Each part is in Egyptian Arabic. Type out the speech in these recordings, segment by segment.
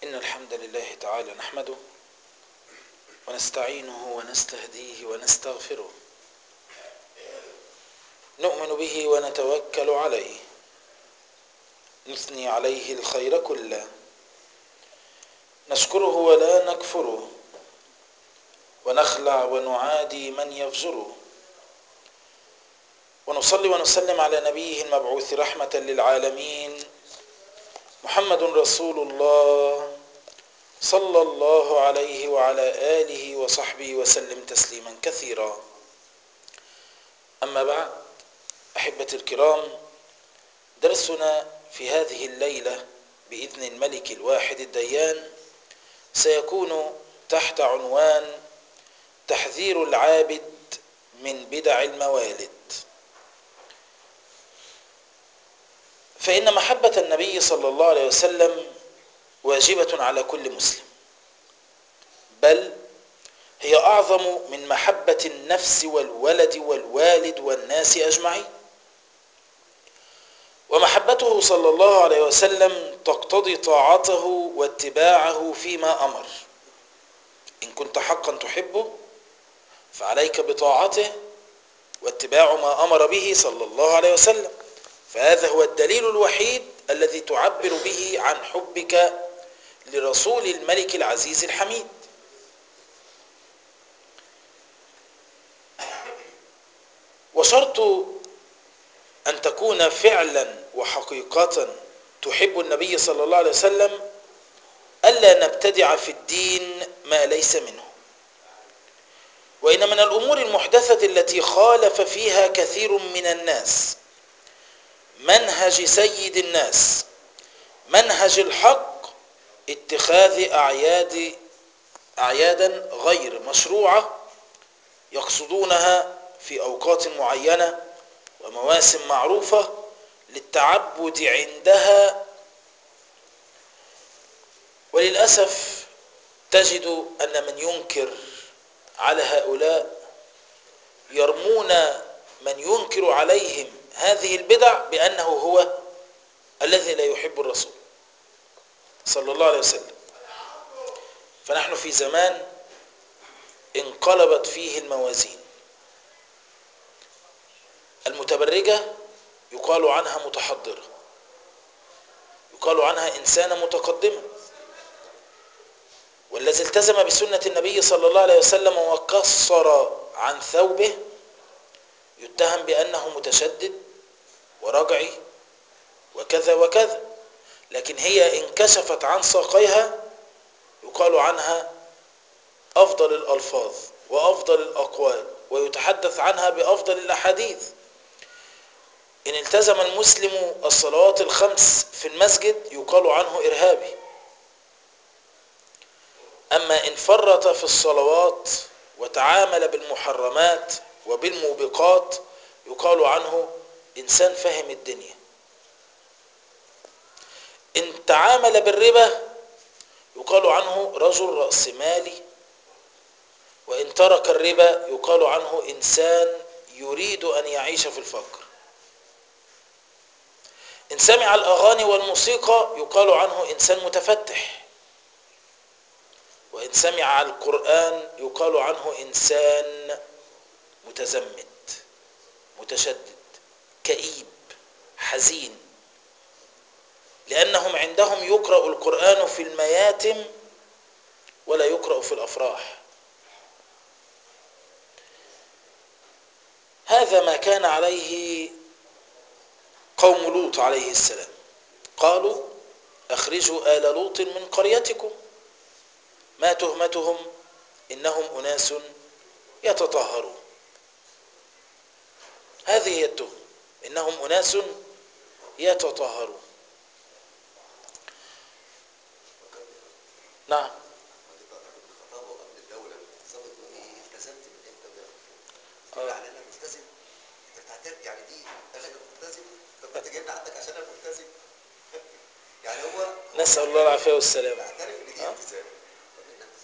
إن الحمد لله تعالى نحمده ونستعينه ونستهديه ونستغفره نؤمن به ونتوكل عليه نثني عليه الخير كله نشكره ولا نكفره ونخلع ونعادي من يفجره ونصلي ونسلم على نبيه المبعوث رحمة للعالمين محمد رسول الله صلى الله عليه وعلى آله وصحبه وسلم تسليما كثيرا أما بعد أحبتي الكرام درسنا في هذه الليلة بإذن الملك الواحد الديان سيكون تحت عنوان تحذير العابد من بدع الموالد فإن محبة النبي صلى الله عليه وسلم واجبة على كل مسلم بل هي أعظم من محبة النفس والولد والوالد والناس أجمعين ومحبته صلى الله عليه وسلم تقتضي طاعته واتباعه فيما أمر إن كنت حقا تحبه فعليك بطاعته واتباع ما أمر به صلى الله عليه وسلم فهذا هو الدليل الوحيد الذي تعبر به عن حبك لرسول الملك العزيز الحميد وشرط أن تكون فعلا وحقيقة تحب النبي صلى الله عليه وسلم ألا نبتدع في الدين ما ليس منه وإن من الأمور المحدثة التي خالف فيها كثير من الناس منهج سيد الناس منهج الحق اتخاذ أعياد أعيادا غير مشروعة يقصدونها في أوقات معينة ومواسم معروفة للتعبد عندها وللأسف تجد أن من ينكر على هؤلاء يرمون من ينكر عليهم هذه البدع بأنه هو الذي لا يحب الرسول صلى الله عليه وسلم فنحن في زمان انقلبت فيه الموازين المتبرجة يقال عنها متحضرة يقال عنها إنسانة متقدمة والذي التزم بسنة النبي صلى الله عليه وسلم وقصر عن ثوبه يتهم بأنه متشدد ورجعي وكذا وكذا لكن هي انكشفت عن ساقيها يقال عنها أفضل الألفاظ وأفضل الأقوال ويتحدث عنها بأفضل الأحاديث إن التزم المسلم الصلوات الخمس في المسجد يقال عنه إرهابي أما إن فرط في الصلوات وتعامل بالمحرمات وبالموبقات يقال عنه إنسان فهم الدنيا إن تعامل بالربا يقال عنه رجل رأسمالي وإن ترك الربا يقال عنه إنسان يريد أن يعيش في الفقر إن سمع الأغاني والموسيقى يقال عنه إنسان متفتح وإن سمع القرآن يقال عنه إنسان متزمت متشدد كئيب حزين لأنهم عندهم يقرأ القرآن في المياتم ولا يقرأ في الأفراح هذا ما كان عليه قوم لوط عليه السلام قالوا أخرجوا آل لوط من قريتكم ما تهمتهم إنهم أناس يتطهرون هذه هي التهمة إنهم أناس يتطهرون نعم الخطابه قبل الدوله ظابط يقول ايه التزمت من امتى وده تقول على انا ملتزم انت بتعترف يعني دي قال لك أنا ملتزم طب انت جايبني عندك عشان انا ملتزم يعني هو نسأل الله العافية والسلامة اعترف ان دي ها؟ التزام طب الناس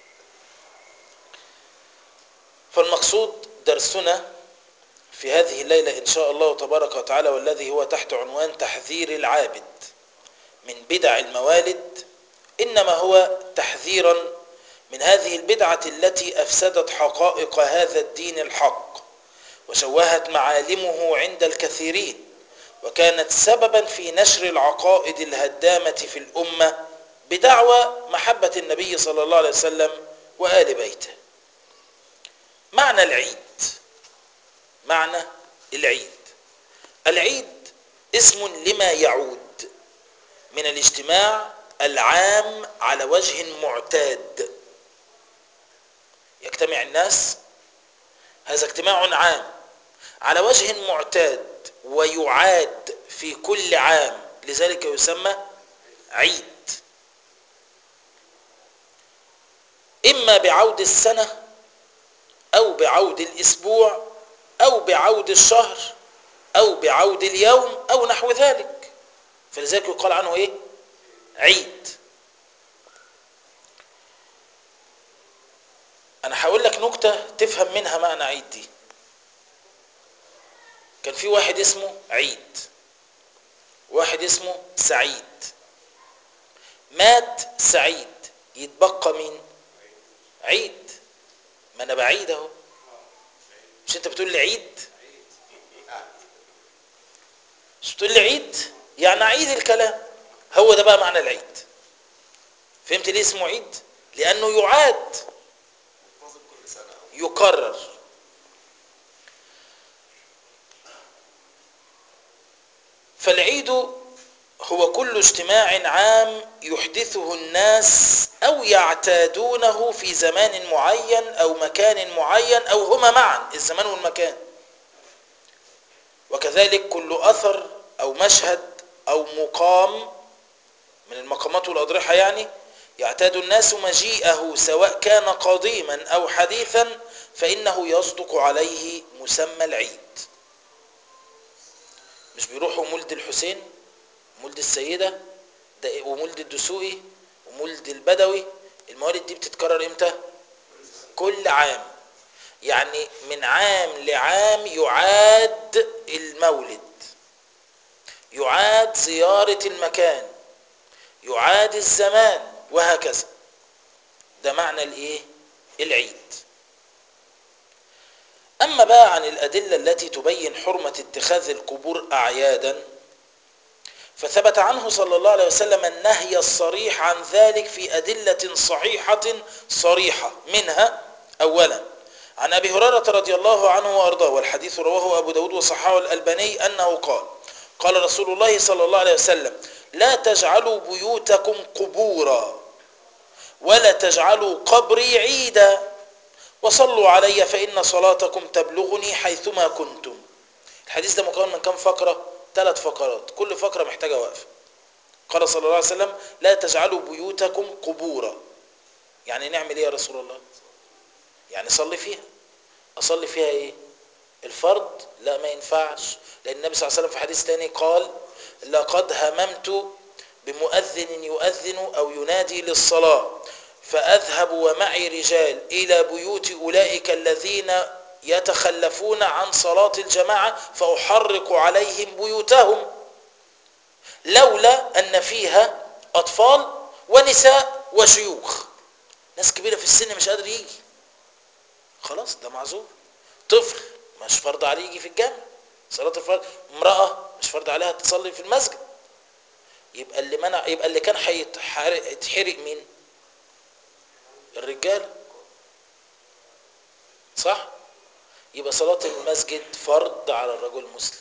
فالمقصود درسنا في هذه الليلة إن شاء الله تبارك وتعالى والذي هو تحت عنوان تحذير العابد من بدع الموالد إنما هو تحذيرا من هذه البدعة التي أفسدت حقائق هذا الدين الحق وشوهت معالمه عند الكثيرين وكانت سببا في نشر العقائد الهدامة في الأمة بدعوى محبة النبي صلى الله عليه وسلم وآل بيته معنى العيد معنى العيد العيد اسم لما يعود من الاجتماع العام على وجه معتاد يجتمع الناس هذا اجتماع عام على وجه معتاد ويعاد في كل عام لذلك يسمى عيد إما بعود السنة أو بعود الأسبوع أو بعود الشهر أو بعود اليوم أو نحو ذلك فلذلك يقال عنه إيه عيد أنا هقول لك نكتة تفهم منها معنى عيد دي كان في واحد اسمه عيد واحد اسمه سعيد مات سعيد يتبقى مين عيد ما انا بعيد اهو مش انت بتقول لي عيد مش بتقول لي عيد يعني عيد الكلام هو ده بقى معنى العيد فهمت ليه اسمه عيد لانه يعاد منتظم كل سنة يكرر فالعيد هو كل اجتماع عام يحدثه الناس او يعتادونه في زمان معين او مكان معين او هما معا الزمان والمكان وكذلك كل اثر او مشهد او مقام من المقامات والاضرحه يعني يعتاد الناس مجيئه سواء كان قديما او حديثا فانه يصدق عليه مسمى العيد مش بيروحوا مولد الحسين مولد السيدة ده ومولد الدسوقي ومولد البدوي الموالد دي بتتكرر امتى كل عام يعني من عام لعام يعاد المولد يعاد زيارة المكان يعاد الزمان وهكذا ده معنى الايه العيد اما بقى عن الادله التي تبين حرمه اتخاذ القبور اعيادا فثبت عنه صلى الله عليه وسلم النهي الصريح عن ذلك في ادله صحيحه صريحه منها اولا عن ابي هريره رضي الله عنه وارضاه والحديث رواه ابو داود وصححه الالباني انه قال قال رسول الله صلى الله عليه وسلم لا تجعلوا بيوتكم قبورا ولا تجعلوا قبري عيدا وصلوا علي فإن صلاتكم تبلغني حيثما كنتم الحديث ده مكون من كم فقرة ثلاث فقرات كل فقرة محتاجة وقفة قال صلى الله عليه وسلم لا تجعلوا بيوتكم قبورا يعني نعمل ايه يا رسول الله يعني صلي فيها اصلي فيها ايه الفرض لا ما ينفعش لان النبي صلى الله عليه وسلم في حديث تاني قال لقد هممت بمؤذن يؤذن او ينادي للصلاه فاذهب ومعي رجال الى بيوت اولئك الذين يتخلفون عن صلاه الجماعه فاحرق عليهم بيوتهم لولا ان فيها اطفال ونساء وشيوخ ناس كبيره في السن مش قادر يجي خلاص ده معذور طفل مش فرض عليه يجي في الجامع صلاه الفرض امراه مش فرض عليها تصلي في المسجد يبقى اللي منع يبقى اللي كان هيتحرق مين الرجال صح يبقى صلاة المسجد فرض على الرجل المسلم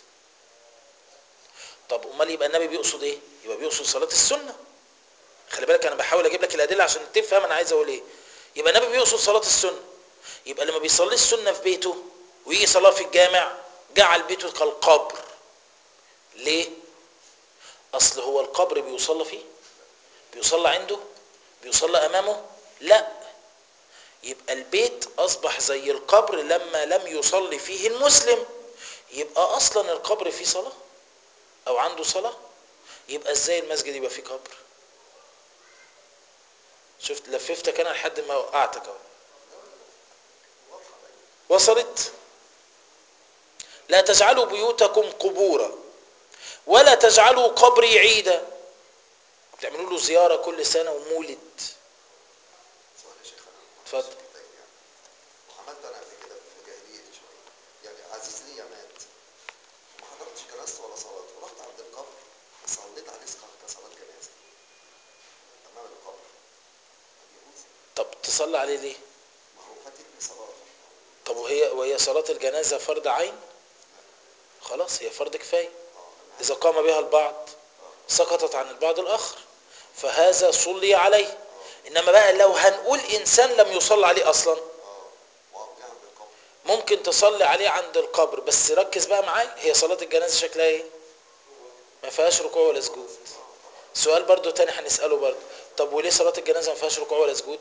طب امال يبقى النبي بيقصد ايه يبقى بيقصد صلاة السنة خلي بالك انا بحاول اجيب لك الادله عشان تفهم انا عايز اقول ايه يبقى النبي بيقصد صلاة السنة يبقى لما بيصلي السنة في بيته ويجي صلاة في الجامع جعل بيته كالقبر ليه اصل هو القبر بيصلى فيه بيصلى عنده بيصلى امامه لا يبقى البيت اصبح زي القبر لما لم يصلي فيه المسلم يبقى اصلا القبر فيه صلاة او عنده صلاة يبقى ازاي المسجد يبقى فيه قبر شفت لففتك انا لحد ما وقعتك اهو وصلت لا تجعلوا بيوتكم قبورا ولا تجعلوا قبري عيدا تعملوا له زياره كل سنه ومولد سؤال يا شيخ انا ما اتفضل. أعرفش كتاب يعني وعملت انا قبل كده في جاهليتي شويه يعني عزيز ليا مات وما حضرتش جنازته ولا صلاه ورحت عند القبر وصليت عليه صلاة- كصلاه جنازه امام القبر طب يجوز طب تصلي عليه ليه ما هو فاتتني صلاه طب وهي وهي صلاه الجنازه فرض عين خلاص هي فرض كفايه اه انا اذا قام بها البعض سقطت عن البعض الاخر فهذا صلي عليه انما بقى لو هنقول انسان لم يصلى عليه اصلا اه واقف جنب القبر ممكن تصلي عليه عند القبر بس ركز بقى معايا هي صلاة الجنازة شكلها ايه ما فيهاش ركوع ولا سجود سؤال برضو تاني هنسأله برضو طب وليه صلاة الجنازة ما فيهاش ركوع ولا سجود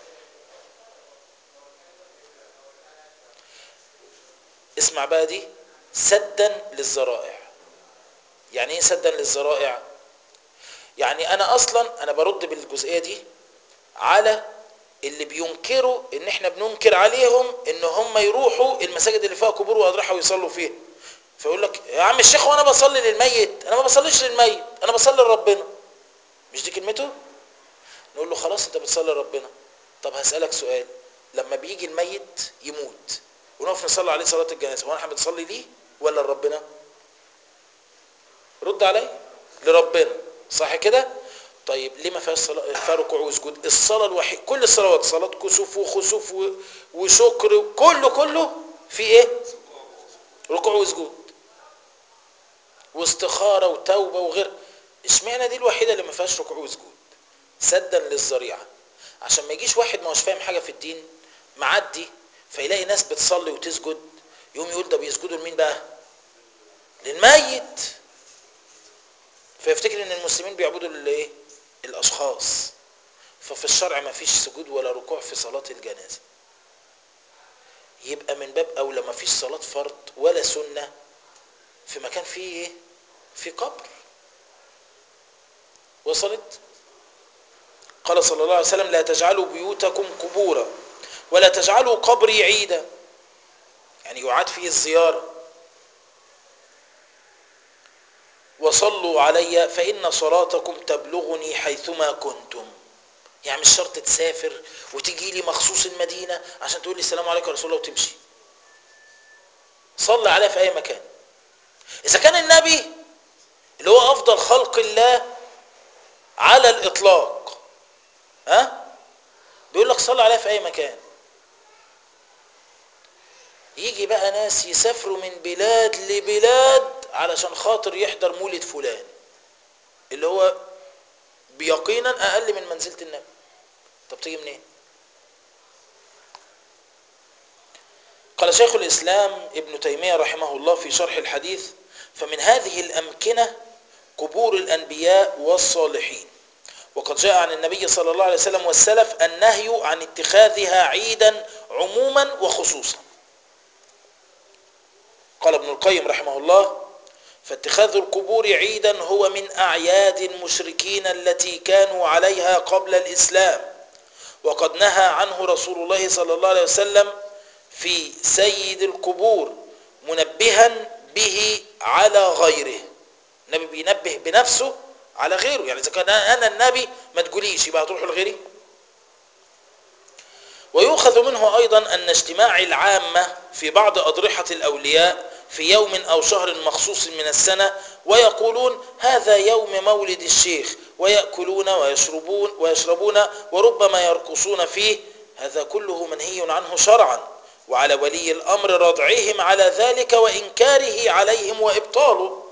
اسمع بقى دي سدا للذرائع يعني ايه سدا للذرائع يعني انا اصلا انا برد بالجزئية دي على اللي بينكروا ان احنا بننكر عليهم ان هم يروحوا المساجد اللي فيها قبور واضرحه ويصلوا فيها فيقول لك يا عم الشيخ وانا بصلي للميت انا ما بصليش للميت انا بصلي لربنا مش دي كلمته نقول له خلاص انت بتصلي لربنا طب هسألك سؤال لما بيجي الميت يموت ونقف نصلي عليه صلاة الجنازة هو احنا بنصلي ليه ولا لربنا رد علي لربنا صح كده طيب ليه ما فيهاش صلاة فيها ركوع وسجود الصلاة الوحيد كل الصلوات صلاة كسوف وخسوف و- وشكر كله كله في ايه ركوع وسجود واستخارة وتوبة وغير اشمعنى دي الوحيدة اللي ما فيهاش ركوع وسجود سدا للذريعة عشان ما يجيش واحد ما هوش فاهم حاجة في الدين معدي فيلاقي ناس بتصلي وتسجد يقوم يقول ده بيسجدوا لمين بقى للميت فيفتكر ان المسلمين بيعبدوا الايه الاشخاص ففي الشرع ما فيش سجود ولا ركوع في صلاة الجنازة يبقى من باب اولى ما فيش صلاة فرض ولا سنة في مكان فيه ايه في قبر وصلت قال صلى الله عليه وسلم لا تجعلوا بيوتكم قبورا ولا تجعلوا قبري عيدا يعني يعاد فيه الزيارة وصلوا علي فإن صلاتكم تبلغني حيثما كنتم يعني مش شرط تسافر وتجي لي مخصوص المدينة عشان تقول لي السلام عليكم يا رسول الله وتمشي صلي عليه في أي مكان إذا كان النبي اللي هو أفضل خلق الله على الإطلاق ها بيقول لك صلي عليه في أي مكان يجي بقى ناس يسافروا من بلاد لبلاد علشان خاطر يحضر مولد فلان اللي هو بيقينا اقل من منزله النبي طب تيجي منين قال شيخ الاسلام ابن تيميه رحمه الله في شرح الحديث فمن هذه الامكنه قبور الانبياء والصالحين وقد جاء عن النبي صلى الله عليه وسلم والسلف النهي عن اتخاذها عيدا عموما وخصوصا قال ابن القيم رحمه الله فاتخاذ القبور عيدا هو من أعياد المشركين التي كانوا عليها قبل الإسلام وقد نهى عنه رسول الله صلى الله عليه وسلم في سيد القبور منبها به على غيره النبي بينبه بنفسه على غيره يعني إذا كان أنا النبي ما تقوليش يبقى هتروحوا لغيري ويؤخذ منه أيضا أن اجتماع العامة في بعض أضرحة الأولياء في يوم أو شهر مخصوص من السنة ويقولون هذا يوم مولد الشيخ ويأكلون ويشربون ويشربون وربما يرقصون فيه هذا كله منهي عنه شرعا وعلى ولي الأمر ردعهم على ذلك وإنكاره عليهم وإبطاله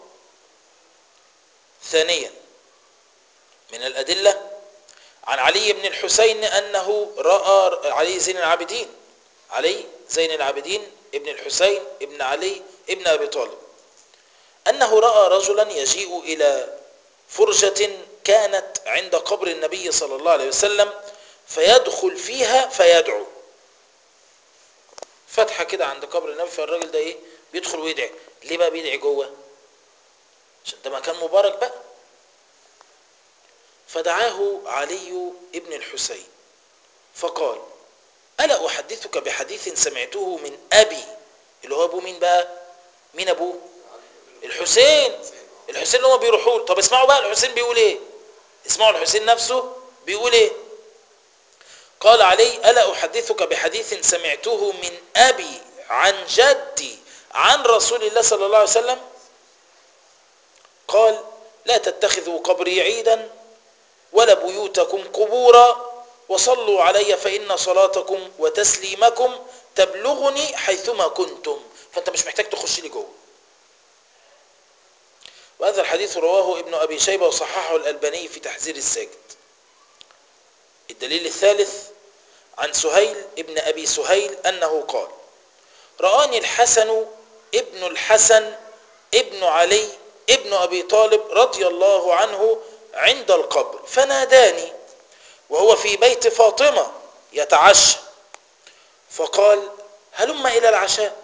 ثانيا من الأدلة عن علي بن الحسين أنه رأى علي زين العابدين علي زين العابدين ابن الحسين ابن علي ابن أبي طالب أنه رأى رجلا يجيء إلى فرجة كانت عند قبر النبي صلى الله عليه وسلم فيدخل فيها فيدعو فتحة كده عند قبر النبي فالراجل ده ايه بيدخل ويدعي ليه بقى بيدعي جوه عشان ده مكان مبارك بقى فدعاه علي ابن الحسين فقال ألا أحدثك بحديث سمعته من أبي اللي هو أبوه مين بقى مين أبوه الحسين الحسين اللي هم بيروحوا له. طب اسمعوا بقى الحسين بيقول ايه اسمعوا الحسين نفسه بيقول ايه قال علي ألا أحدثك بحديث سمعته من أبي عن جدي عن رسول الله صلى الله عليه وسلم قال لا تتخذوا قبري عيدا ولا بيوتكم قبورا وصلوا علي فإن صلاتكم وتسليمكم تبلغني حيثما كنتم فأنت مش محتاج تخش لي جوه وهذا الحديث رواه ابن أبي شيبة وصححه الألباني في تحذير الساجد الدليل الثالث عن سهيل ابن أبي سهيل أنه قال رآني الحسن ابن الحسن ابن علي ابن أبي طالب رضي الله عنه عند القبر فناداني وهو في بيت فاطمة يتعشى فقال هلم إلى العشاء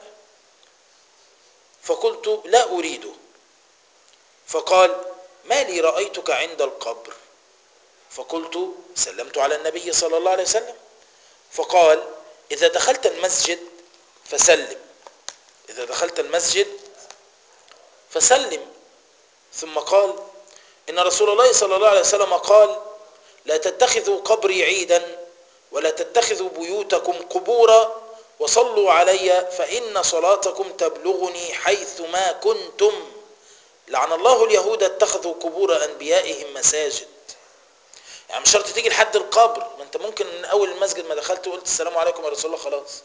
فقلت لا أريده فقال ما لي رأيتك عند القبر فقلت سلمت على النبي صلى الله عليه وسلم فقال إذا دخلت المسجد فسلم إذا دخلت المسجد فسلم ثم قال إن رسول الله صلى الله عليه وسلم قال لا تتخذوا قبري عيدا ولا تتخذوا بيوتكم قبورا وصلوا علي فإن صلاتكم تبلغني حيث ما كنتم لعن الله اليهود اتخذوا قبور أنبيائهم مساجد يعني مش شرط تيجي لحد القبر ما انت ممكن من اول المسجد ما دخلت وقلت السلام عليكم يا رسول الله خلاص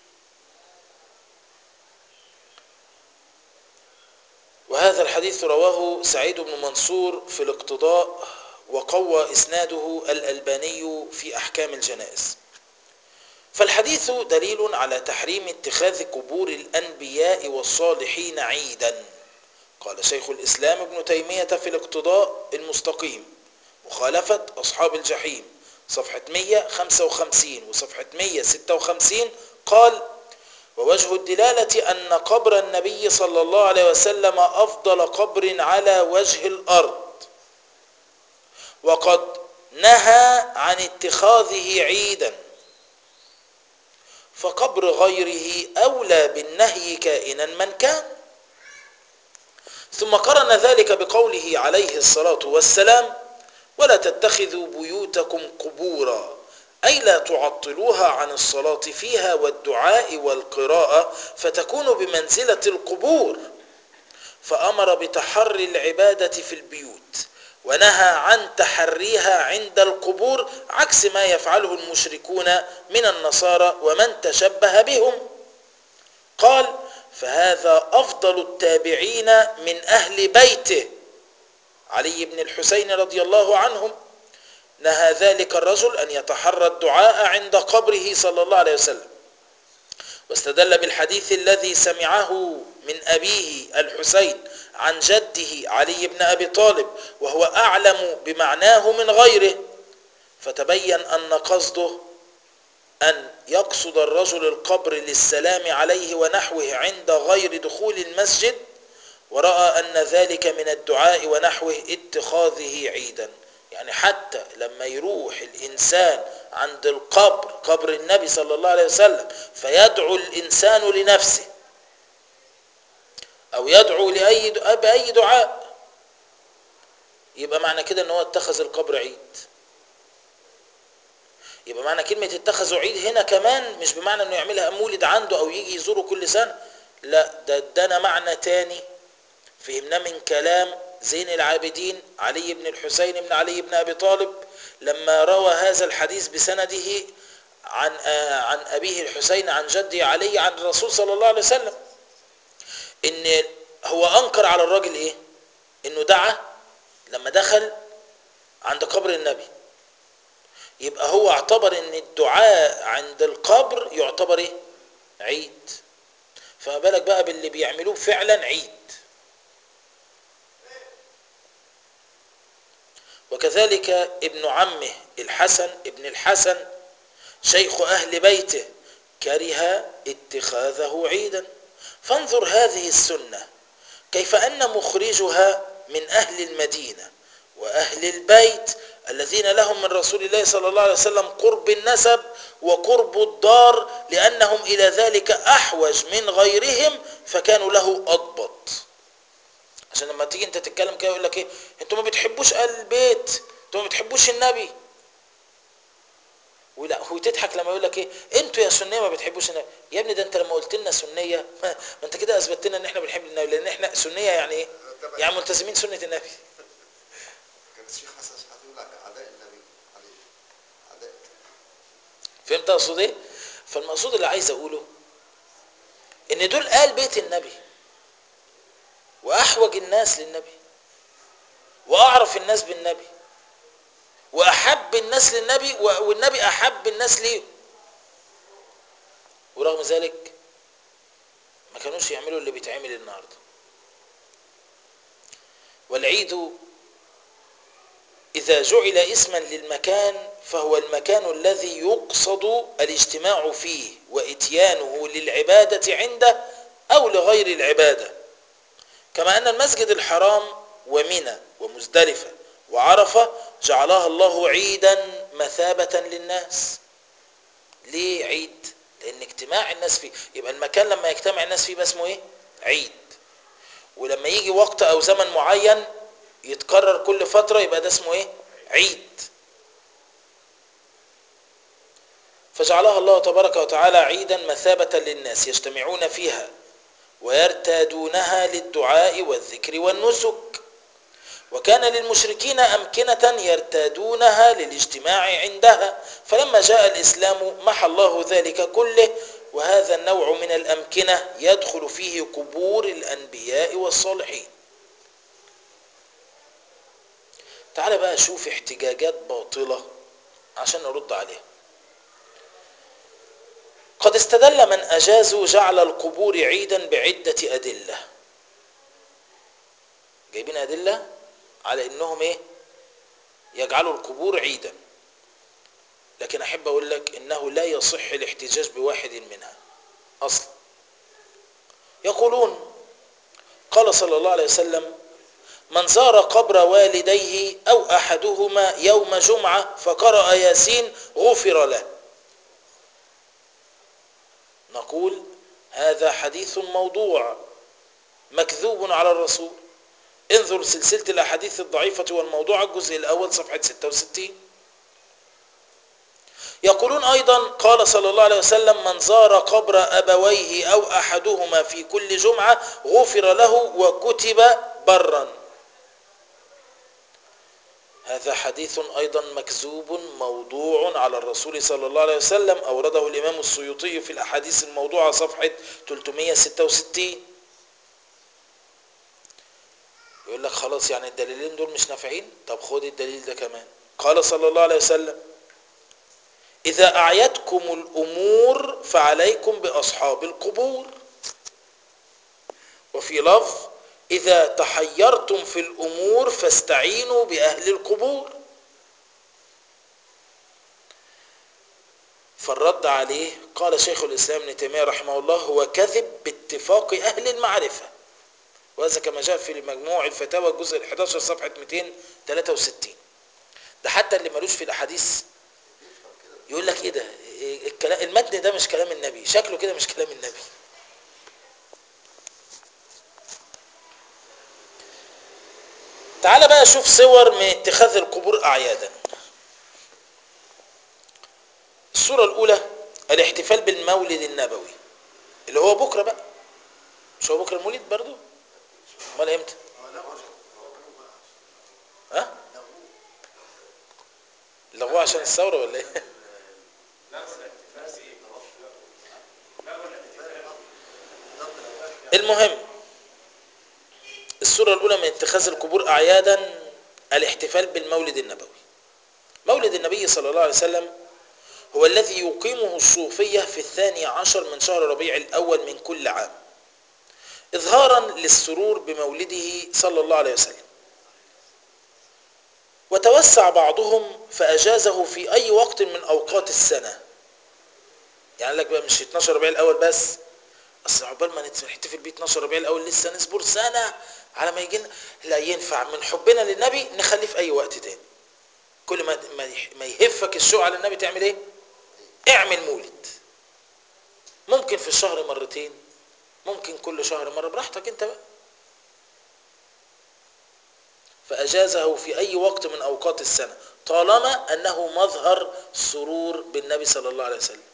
وهذا الحديث رواه سعيد بن منصور في الاقتضاء وقوى اسناده الالباني في احكام الجنائز فالحديث دليل على تحريم اتخاذ قبور الانبياء والصالحين عيدا قال شيخ الاسلام ابن تيميه في الاقتضاء المستقيم مخالفة أصحاب الجحيم صفحة 155 وصفحة 156 قال ووجه الدلالة أن قبر النبي صلى الله عليه وسلم أفضل قبر على وجه الأرض وقد نهى عن اتخاذه عيدا فقبر غيره أولى بالنهي كائنا من كان ثم قرن ذلك بقوله عليه الصلاة والسلام ولا تتخذوا بيوتكم قبورا أي لا تعطلوها عن الصلاة فيها والدعاء والقراءة فتكون بمنزلة القبور فأمر بتحري العبادة في البيوت ونهى عن تحريها عند القبور عكس ما يفعله المشركون من النصارى ومن تشبه بهم قال فهذا أفضل التابعين من أهل بيته علي بن الحسين رضي الله عنهم نهى ذلك الرجل أن يتحرى الدعاء عند قبره صلى الله عليه وسلم واستدل بالحديث الذي سمعه من أبيه الحسين عن جده علي بن أبي طالب وهو أعلم بمعناه من غيره فتبين أن قصده أن يقصد الرجل القبر للسلام عليه ونحوه عند غير دخول المسجد ورأى أن ذلك من الدعاء ونحوه اتخاذه عيدا يعني حتى لما يروح الإنسان عند القبر قبر النبي صلى الله عليه وسلم فيدعو الإنسان لنفسه أو يدعو لأي بأي دعاء يبقى معنى كده ان هو اتخذ القبر عيد يبقى معنى كلمة اتخذوا عيد هنا كمان مش بمعنى انه يعملها مولد عنده او يجي يزوره كل سنة لا ده ادانا معنى تاني فهمنا من كلام زين العابدين علي بن الحسين بن علي بن ابي طالب لما روى هذا الحديث بسنده عن آه عن ابيه الحسين عن جده علي عن الرسول صلى الله عليه وسلم ان هو انكر على الراجل ايه انه دعا لما دخل عند قبر النبي يبقى هو اعتبر ان الدعاء عند القبر يعتبر ايه عيد فما بالك بقى باللي بيعملوه فعلا عيد وكذلك ابن عمه الحسن ابن الحسن شيخ أهل بيته كره اتخاذه عيدا فانظر هذه السنة كيف أن مخرجها من أهل المدينة وأهل البيت الذين لهم من رسول الله صلى الله عليه وسلم قرب النسب وقرب الدار لأنهم إلى ذلك أحوج من غيرهم فكانوا له أضبط عشان لما تيجي انت تتكلم كده يقول لك ايه انتوا ما بتحبوش اهل البيت انتوا ما بتحبوش النبي ولا وتضحك لما يقول لك ايه انتوا يا سنيه ما بتحبوش النبي يا ابني ده انت لما قلت لنا سنيه ما ما انت كده اثبتت لنا ان احنا بنحب النبي لان احنا سنيه يعني ايه تبع- يعني ملتزمين سنه النبي كان الشيخ حسن شحاته يقول لك اعداء النبي عليه اعداء فهمت اقصد ايه فالمقصود اللي عايز اقوله ان دول قال بيت النبي واحوج الناس للنبي واعرف الناس بالنبي واحب الناس للنبي و- والنبي احب الناس ليه ورغم ذلك ما كانوش يعملوا اللي بيتعمل النهارده والعيد إذا جعل اسما للمكان فهو المكان الذي يقصد الاجتماع فيه وإتيانه للعبادة عنده أو لغير العبادة كما أن المسجد الحرام ومنى ومزدلفة وعرفة جعلها الله عيدا مثابة للناس ليه عيد؟ لأن اجتماع الناس فيه يبقى المكان لما يجتمع الناس فيه يبقى اسمه ايه؟ عيد ولما يجي وقت أو زمن معين يتكرر كل فترة يبقى ده اسمه ايه عيد فجعلها الله تبارك وتعالى عيدا مثابة للناس يجتمعون فيها ويرتادونها للدعاء والذكر والنسك وكان للمشركين أمكنة يرتادونها للاجتماع عندها فلما جاء الإسلام محى الله ذلك كله وهذا النوع من الأمكنة يدخل فيه قبور الأنبياء والصالحين تعال بقى شوف احتجاجات باطلة عشان نرد عليها قد استدل من أجازوا جعل القبور عيدا بعدة أدلة جايبين أدلة على إنهم إيه يجعلوا القبور عيدا لكن أحب أقول لك إنه لا يصح الاحتجاج بواحد منها أصلا يقولون قال صلى الله عليه وسلم من زار قبر والديه أو أحدهما يوم جمعة فقرأ ياسين غفر له نقول هذا حديث موضوع مكذوب على الرسول انظر سلسلة الأحاديث الضعيفة والموضوع الجزء الأول صفحة 66 يقولون أيضا قال صلى الله عليه وسلم من زار قبر أبويه أو أحدهما في كل جمعة غفر له وكتب برا هذا حديث أيضا مكذوب موضوع على الرسول صلى الله عليه وسلم أورده الإمام السيوطي في الأحاديث الموضوعة صفحة 366 يقول لك خلاص يعني الدليلين دول مش نافعين طب خد الدليل ده كمان قال صلى الله عليه وسلم إذا أعيتكم الأمور فعليكم بأصحاب القبور وفي لفظ إذا تحيرتم في الأمور فاستعينوا بأهل القبور فالرد عليه قال شيخ الإسلام ابن تيمية رحمه الله هو كذب باتفاق أهل المعرفة وهذا كما جاء في مجموع الفتاوى الجزء ال 11 صفحة 263 ده حتى اللي ملوش في الأحاديث يقول لك ايه ده إيه الكلام المتن ده مش كلام النبي شكله كده مش كلام النبي تعال بقى شوف صور من اتخاذ القبور أعيادا الصورة الأولى الاحتفال بالمولد النبوي اللي هو بكرة بقى مش هو بكرة المولد برضو امال امتى ها لغوه عشان الثورة ولا ايه المهم الصورة الأولى من اتخاذ القبور أعيادا الاحتفال بالمولد النبوي مولد النبي صلى الله عليه وسلم هو الذي يقيمه الصوفية في الثاني عشر من شهر ربيع الأول من كل عام إظهارا للسرور بمولده صلى الله عليه وسلم وتوسع بعضهم فأجازه في أي وقت من أوقات السنة يعني لك بقى مش 12 ربيع الأول بس اصل عقبال ما نحتفل بيه 12 ربيع الاول لسه نصبر سنه على ما يجي لا ينفع من حبنا للنبي نخليه في اي وقت تاني كل ما ما يهفك الشوق على النبي تعمل ايه اعمل مولد ممكن في الشهر مرتين ممكن كل شهر مره براحتك انت بقى فأجازه في أي وقت من أوقات السنة طالما أنه مظهر سرور بالنبي صلى الله عليه وسلم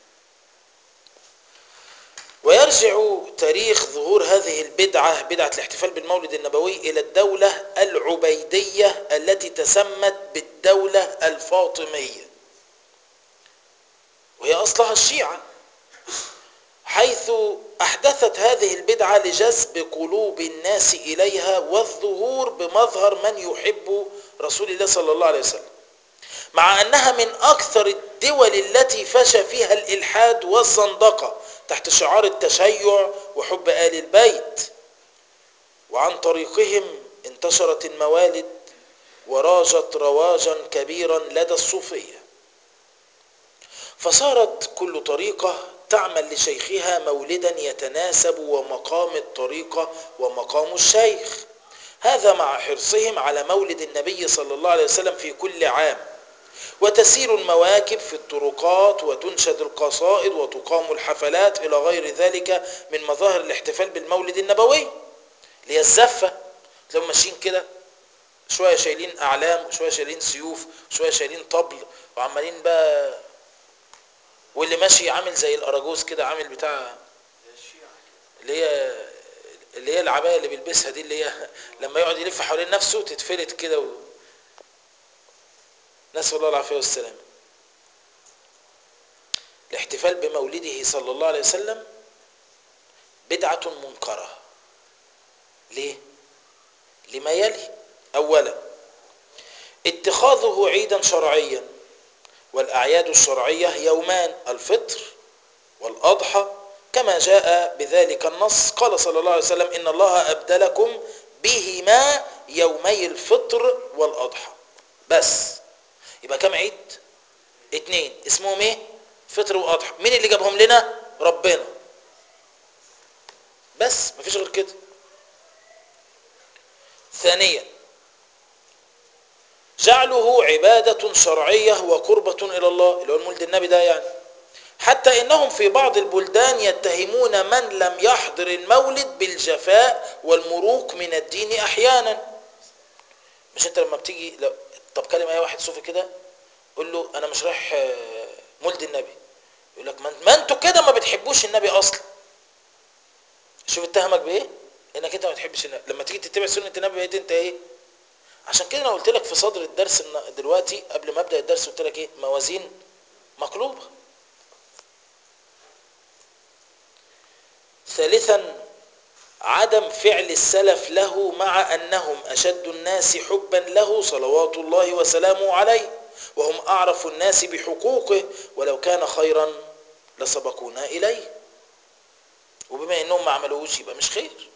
ويرجع تاريخ ظهور هذه البدعة بدعة الاحتفال بالمولد النبوي إلى الدولة العبيدية التي تسمت بالدولة الفاطمية وهي أصلها الشيعة حيث أحدثت هذه البدعة لجذب قلوب الناس إليها والظهور بمظهر من يحب رسول الله صلى الله عليه وسلم مع أنها من أكثر الدول التي فشى فيها الإلحاد والزندقة تحت شعار التشيع وحب آل البيت وعن طريقهم انتشرت الموالد وراجت رواجا كبيرا لدى الصوفية فصارت كل طريقة تعمل لشيخها مولدا يتناسب ومقام الطريقة ومقام الشيخ هذا مع حرصهم على مولد النبي صلى الله عليه وسلم في كل عام وتسير المواكب في الطرقات وتنشد القصائد وتقام الحفلات إلى غير ذلك من مظاهر الاحتفال بالمولد النبوي اللي هي الزفة تلاقوا ماشيين كده شوية شايلين أعلام وشوية شايلين سيوف وشوية شايلين طبل وعمالين بقى واللي ماشي عامل زي الأراجوز كده عامل بتاع اللي هي اللي هي العباية اللي بيلبسها دي اللي هي لما يقعد يلف حوالين نفسه تتفلت كده و... نسأل الله العافية والسلام الاحتفال بمولده صلى الله عليه وسلم بدعة منكرة ليه؟ لما يلي أولا اتخاذه عيدا شرعيا والأعياد الشرعية يومان الفطر والأضحى كما جاء بذلك النص قال صلى الله عليه وسلم إن الله أبدلكم بهما يومي الفطر والأضحى بس يبقى كم عيد اتنين اسمهم ايه فطر واضحى مين اللي جابهم لنا ربنا بس مفيش غير كده ثانيا جعله عبادة شرعية وقربة إلى الله اللي هو المولد النبي ده يعني حتى إنهم في بعض البلدان يتهمون من لم يحضر المولد بالجفاء والمروق من الدين أحيانا مش انت لما بتيجي لو طب كلم اي واحد صوفي كده قول له انا مش رايح مولد النبي يقول لك ما انتوا كده ما بتحبوش النبي اصلا شوف اتهمك بايه انك انت ما بتحبش النبي لما تيجي تتبع سنه النبي بقيت انت ايه عشان كده انا قلت لك في صدر الدرس دلوقتي قبل ما ابدا الدرس قلت لك ايه موازين مقلوبه ثالثا عدم فعل السلف له مع أنهم أشد الناس حبا له صلوات الله وسلامه عليه وهم أعرف الناس بحقوقه ولو كان خيرا لسبقونا إليه وبما أنهم ما عملوش يبقى مش خير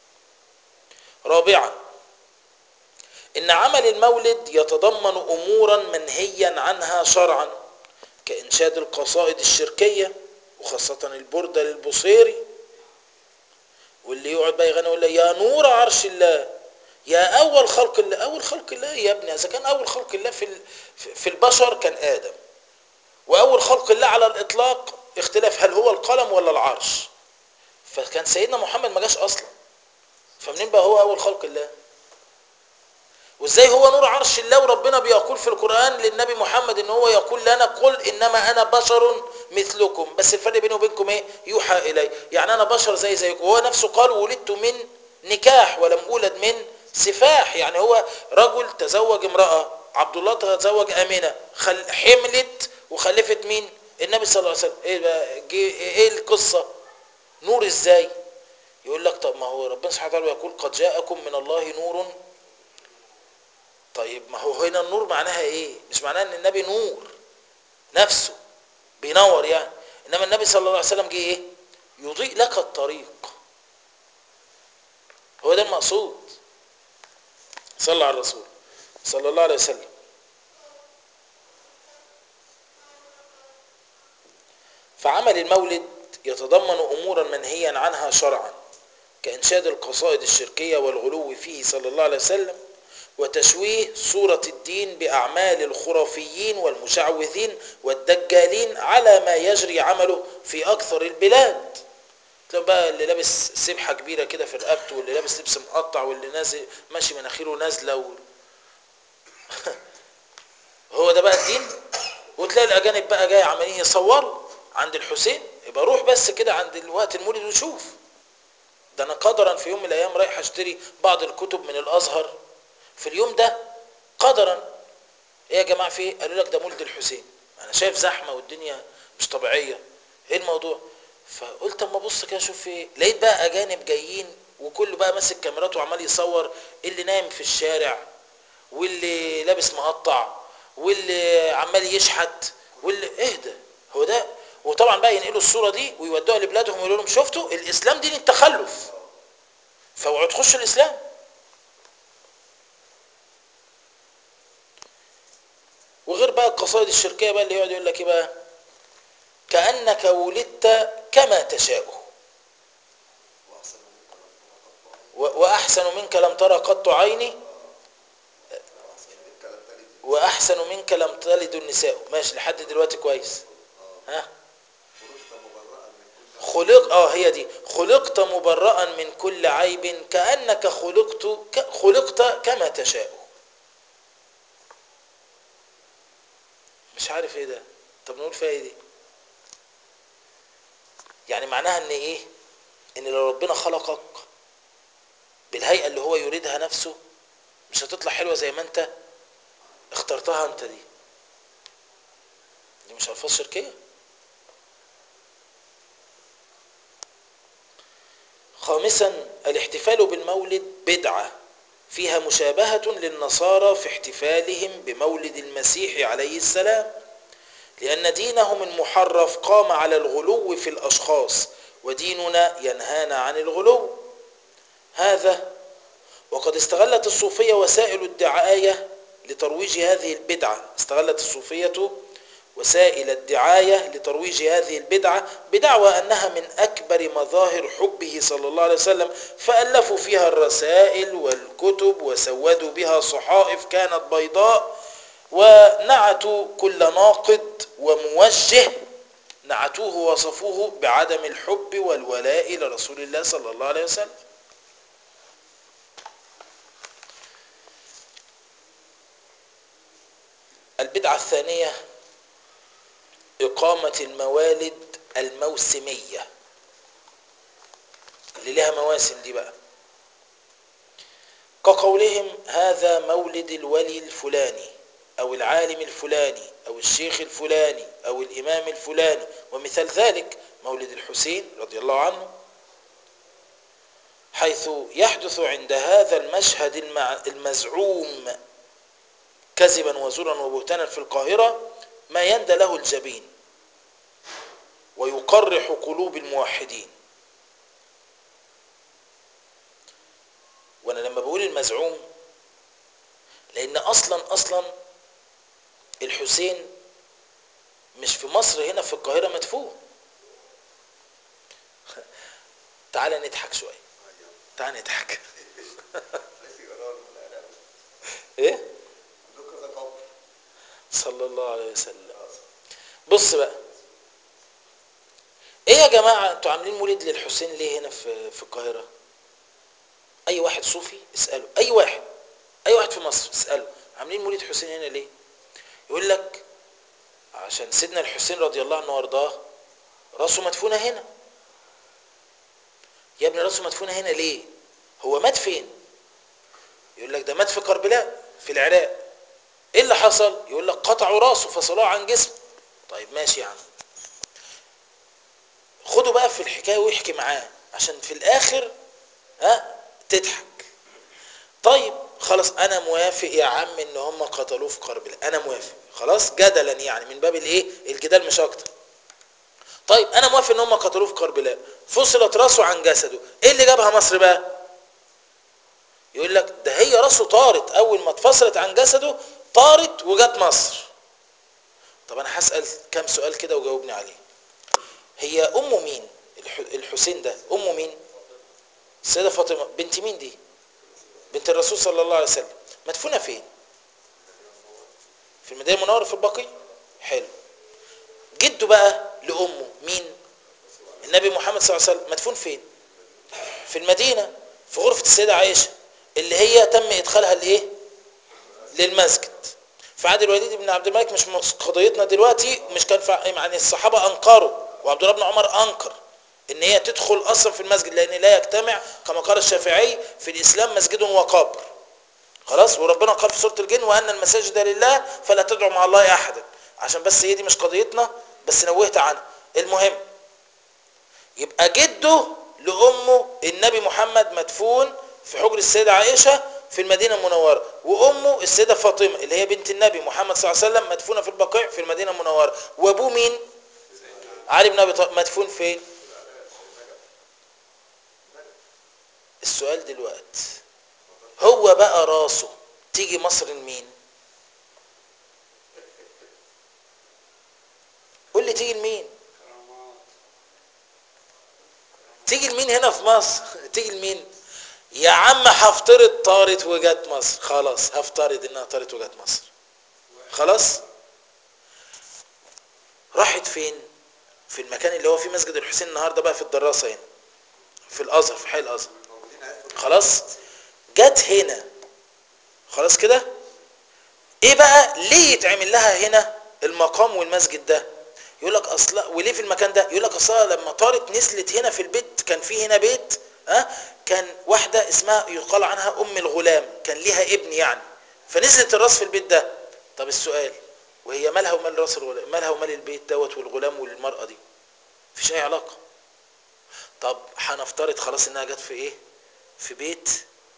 رابعا إن عمل المولد يتضمن أمورا منهيا عنها شرعا كإنشاد القصائد الشركية وخاصة البردة للبصيري واللي يقعد بقى يغني يقول يا نور عرش الله يا اول خلق الله اول خلق الله يا ابني اذا كان اول خلق الله في في البشر كان ادم واول خلق الله على الاطلاق اختلاف هل هو القلم ولا العرش فكان سيدنا محمد ما جاش اصلا فمنين بقى هو اول خلق الله وازاي هو نور عرش الله وربنا بيقول في القران للنبي محمد ان هو يقول لنا قل انما انا بشر مثلكم بس الفرق بيني وبينكم ايه يوحى الي يعني انا بشر زي زيكم وهو نفسه قال ولدت من نكاح ولم اولد من سفاح يعني هو رجل تزوج امراه عبد الله تزوج امينه خل... حملت وخلفت مين النبي صلى الله عليه وسلم ايه بقى ايه القصه نور ازاي يقول لك طب ما هو ربنا سبحانه وتعالى يقول قد جاءكم من الله نور طيب ما هو هنا النور معناها ايه مش معناها ان النبي نور نفسه بينور يعني انما النبي صلى الله عليه وسلم جه ايه يضيء لك الطريق هو ده المقصود صلى على الرسول صلى الله عليه وسلم فعمل المولد يتضمن امورا منهيا عنها شرعا كانشاد القصائد الشركيه والغلو فيه صلى الله عليه وسلم وتشويه صورة الدين بأعمال الخرافيين والمشعوذين والدجالين على ما يجري عمله في أكثر البلاد تلاقوا بقى اللي لابس سبحة كبيرة كده في رقبته واللي لابس لبس مقطع واللي نازل ماشي مناخيره نازلة هو ده بقى الدين وتلاقي الاجانب بقى جاي عمالين يصوروا عند الحسين يبقى روح بس كده عند وقت المولد وشوف ده انا قدرا في يوم من الايام رايح اشتري بعض الكتب من الازهر في اليوم ده قدرا ايه يا جماعه في ايه قالوا لك ده مولد الحسين انا شايف زحمه والدنيا مش طبيعيه ايه الموضوع فقلت اما ابص كده اشوف في ايه لقيت بقى اجانب جايين وكله بقى ماسك كاميراته وعمال يصور اللي نايم في الشارع واللي لابس مقطع واللي عمال يشحت واللي اهدى هو ده وطبعا بقى ينقلوا الصوره دي ويودوها لبلادهم ويقولوا لهم شفتوا الاسلام دين التخلف فاوعوا تخشوا الاسلام وغير بقى القصائد الشركيه بقى اللي يقعد يقول لك ايه بقى كانك ولدت كما تشاء واحسن منك لم ترى قط عيني واحسن منك لم ترى قط عيني واحسن منك لم تلد النساء واحسن منك لم تلد النساء ماشي لحد دلوقتي كويس ها خلقت مبرأ من كل خلق اه هي دي خلقت مبرأ من كل عيب كأنك خلقت ك... خلقت كما تشاء مش عارف ايه ده طب نقول فيها ايه دي يعني معناها ان ايه ان لو ربنا خلقك بالهيئة اللي هو يريدها نفسه مش هتطلع حلوة زي ما انت اخترتها انت دي دي مش الفاظ شركيه خامسا الاحتفال بالمولد بدعة فيها مشابهة للنصارى في احتفالهم بمولد المسيح عليه السلام لأن دينهم المحرف قام على الغلو في الأشخاص وديننا ينهانا عن الغلو هذا وقد استغلت الصوفية وسائل الدعاية لترويج هذه البدعة استغلت الصوفية وسائل الدعاية لترويج هذه البدعة بدعوى أنها من أكبر مظاهر حبه صلى الله عليه وسلم فألفوا فيها الرسائل والكتب وسودوا بها صحائف كانت بيضاء ونعتوا كل ناقد وموجه نعتوه ووصفوه بعدم الحب والولاء لرسول الله صلى الله عليه وسلم البدعة الثانية إقامة الموالد الموسمية اللي لها مواسم دي بقى كقولهم هذا مولد الولي الفلاني أو العالم الفلاني أو الشيخ الفلاني أو الإمام الفلاني ومثال ذلك مولد الحسين رضي الله عنه حيث يحدث عند هذا المشهد المزعوم كذبا وزورا وبهتانا في القاهرة ما يندى له الجبين ويقرح قلوب الموحدين وانا لما بقول المزعوم لان اصلا اصلا الحسين مش في مصر هنا في القاهرة مدفون تعال نضحك شوية تعال نضحك ايه صلى الله عليه وسلم بص بقى ايه يا جماعة انتوا عاملين مولد للحسين ليه هنا في في القاهرة اي واحد صوفي اسأله اي واحد اي واحد في مصر اسأله عاملين مولد حسين هنا ليه يقول لك عشان سيدنا الحسين رضي الله عنه وارضاه راسه مدفونة هنا يا ابني راسه مدفونة هنا ليه هو مات فين يقول لك ده مات في كربلاء في العراق ايه اللي حصل يقول لك قطعوا راسه فصلوه عن جسمه طيب ماشي يا عم خده بقى في الحكايه واحكي معاه عشان في الاخر ها تضحك طيب خلاص انا موافق يا عم ان هم قتلوه في كربلاء انا موافق خلاص جدلا يعني من باب الايه الجدال مش اكتر طيب انا موافق ان هم قتلوه في كربلاء فصلت راسه عن جسده ايه اللي جابها مصر بقى يقول لك ده هي راسه طارت اول ما اتفصلت عن جسده طارت وجت مصر طب انا هسال كام سؤال كده وجاوبني عليه هي ام مين الحسين ده ام مين السيده فاطمه بنت مين دي بنت الرسول صلى الله عليه وسلم مدفونه فين في المدينه المنوره في البقيع حلو جده بقى لامه مين النبي محمد صلى الله عليه وسلم مدفون فين في المدينه في غرفه السيده عائشه اللي هي تم ادخالها لايه للمسجد في عهد الوليد بن عبد الملك مش مش قضيتنا دلوقتي مش كان فع- يعني الصحابه انكروا وعبد الله بن عمر انكر ان هي تدخل اصلا في المسجد لان لا يجتمع كما قال الشافعي في الاسلام مسجد وقبر خلاص وربنا قال في سوره الجن وان المساجد لله فلا تدعوا مع الله احدا عشان بس هي دي مش قضيتنا بس نوهت عنها المهم يبقى جده لامه النبي محمد مدفون في حجر السيده عائشه في المدينه المنوره وامه السيده فاطمه اللي هي بنت النبي محمد صلى الله عليه وسلم مدفونه في البقيع في المدينه المنوره وابوه مين علي بن ابي طالب مدفون فين السؤال دلوقتي هو بقى راسه تيجي مصر لمين قول لي تيجي لمين تيجي لمين هنا في مصر تيجي لمين يا عم هفترض طارت وجت مصر خلاص هفترض انها طارت وجت مصر خلاص راحت فين في المكان اللي هو فيه مسجد الحسين النهارده بقى في الدراسه هنا في الازهر في حي الازهر خلاص جت هنا خلاص كده ايه بقى ليه يتعمل لها هنا المقام والمسجد ده يقول لك اصلا وليه في المكان ده يقول لك اصلا لما طارت نزلت هنا في البيت كان في هنا بيت ها كان واحده اسمها يقال عنها ام الغلام كان ليها ابن يعني فنزلت الراس في البيت ده طب السؤال وهي مالها ومال راس الغلام مالها ومال البيت دوت والغلام والمراه دي مفيش اي علاقه طب هنفترض خلاص انها جت في ايه في بيت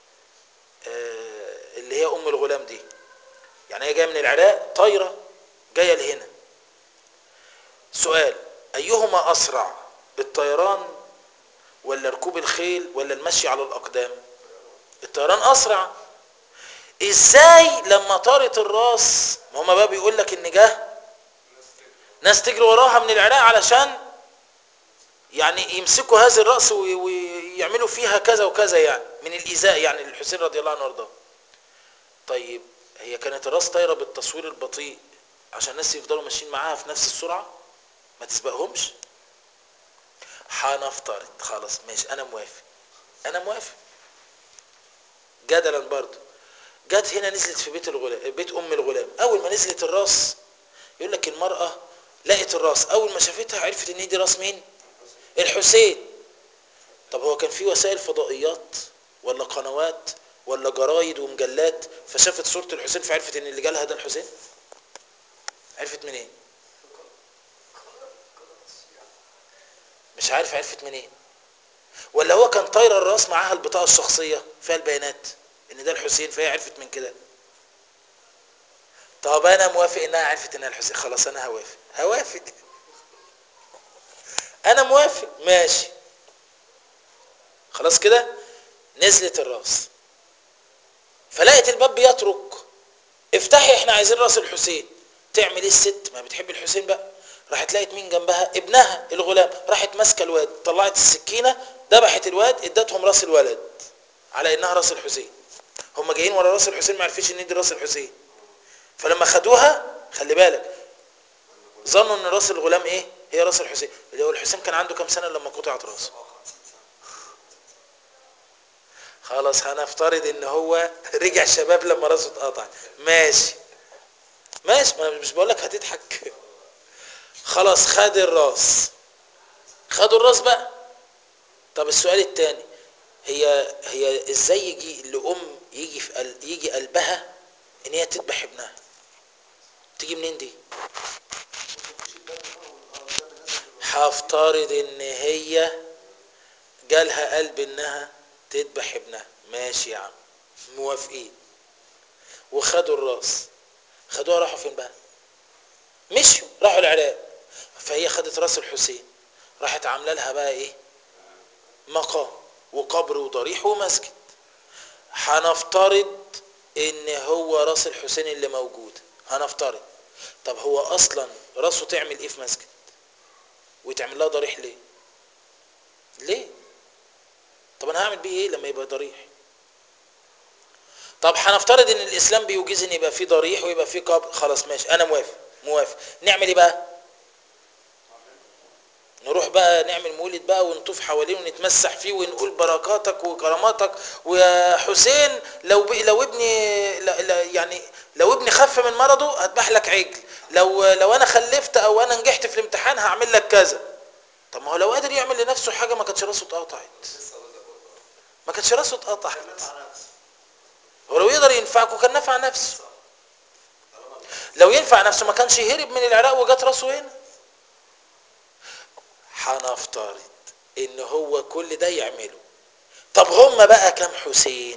آه اللي هي ام الغلام دي يعني هي جايه من العراق طايره جايه لهنا سؤال ايهما اسرع الطيران ولا ركوب الخيل ولا المشي على الاقدام الطيران اسرع ازاي لما طارت الراس ما هما بقى بيقول لك ان جه ناس تجري وراها من العراق علشان يعني يمسكوا هذه الراس وي- ويعملوا فيها كذا وكذا يعني من الايذاء يعني للحسين رضي الله عنه وارضاه طيب هي كانت الراس طايره بالتصوير البطيء عشان الناس يفضلوا ماشيين معاها في نفس السرعه ما تسبقهمش هنفترض خلاص ماشي انا موافق انا موافق جدلا برضو جت هنا نزلت في بيت الغلام بيت ام الغلام اول ما نزلت الراس يقول لك المراه لقت الراس اول ما شافتها عرفت ان دي راس مين الحسين طب هو كان في وسائل فضائيات ولا قنوات ولا جرايد ومجلات فشافت صورة الحسين فعرفت ان اللي جالها ده الحسين عرفت منين مش عارف عرفت منين ولا هو كان طايره الراس معاها البطاقه الشخصيه فيها البيانات ان ده الحسين فهي عرفت من كده طب انا موافق انها عرفت انها الحسين خلاص انا هوافق هوافق انا موافق ماشي خلاص كده نزلت الراس فلقت الباب بيترك افتحي احنا عايزين راس الحسين تعمل ايه الست ما بتحب الحسين بقى راحت لقت مين جنبها ابنها الغلام راحت ماسكه الواد طلعت السكينه ذبحت الواد ادتهم راس الولد على انها راس الحسين هم جايين ورا راس الحسين ما عرفش ان دي راس الحسين فلما خدوها خلي بالك ظنوا ان راس الغلام ايه هي راس الحسين اللي هو الحسين كان عنده كام سنه لما قطعت راسه خلاص هنفترض ان هو رجع شباب لما راسه اتقطع ماشي ماشي ما انا مش بقول لك هتضحك خلاص خد الراس خدوا الراس بقى طب السؤال الثاني هي هي ازاي يجي لام يجي في قل- يجي قلبها ان هي تذبح ابنها تيجي منين دي هفترض ان هي جالها قلب انها تذبح ابنها ماشي يا عم موافقين وخدوا الراس خدوها راحوا فين بقى مشوا راحوا العراق فهي خدت راس الحسين راحت عامله لها بقى ايه مقام وقبر وضريح ومسجد هنفترض ان هو راس الحسين اللي موجود هنفترض طب هو اصلا راسه تعمل ايه في مسجد ويتعمل لها ضريح ليه ليه طب انا هعمل بيه ايه لما يبقى ضريح طب هنفترض ان الاسلام بيجيز ان يبقى فيه ضريح ويبقى فيه قبر خلاص ماشي انا موافق موافق نعمل ايه بقى نروح بقى نعمل مولد بقى ونطوف حواليه ونتمسح فيه ونقول بركاتك وكراماتك ويا حسين لو ب... لو ابني لا لا يعني لو ابني خف من مرضه هذبح لك عجل لو لو انا خلفت او انا نجحت في الامتحان هعمل لك كذا طب ما هو لو قادر يعمل لنفسه حاجه ما كانتش راسه اتقطعت لسه اقول لك والله ما كانتش راسه اتقطعت كان نفع نفسه هو لو يقدر ينفعك وكان نفع نفسه صح طالما لو ينفع نفسه ما كانش هرب من العراق وجات راسه هنا هنفترض ان هو كل ده يعمله طب هم بقى كم حسين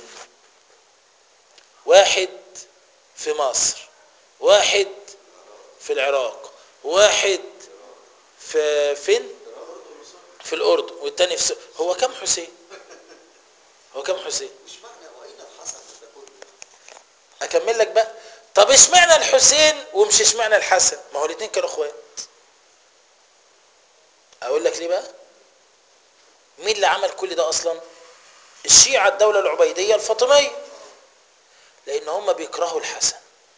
واحد في مصر واحد في العراق واحد في فين في الاردن والتاني في س... هو كم حسين هو كم حسين مش معنى واين الحسن من ده كله اكمل لك بقى طب اشمعنى الحسين ومش اشمعنى الحسن ما هو الاثنين كانوا اخوات اقول لك ليه بقى مين اللي عمل كل ده اصلا الشيعة الدولة العبيدية الفاطمية لان هم بيكرهوا الحسن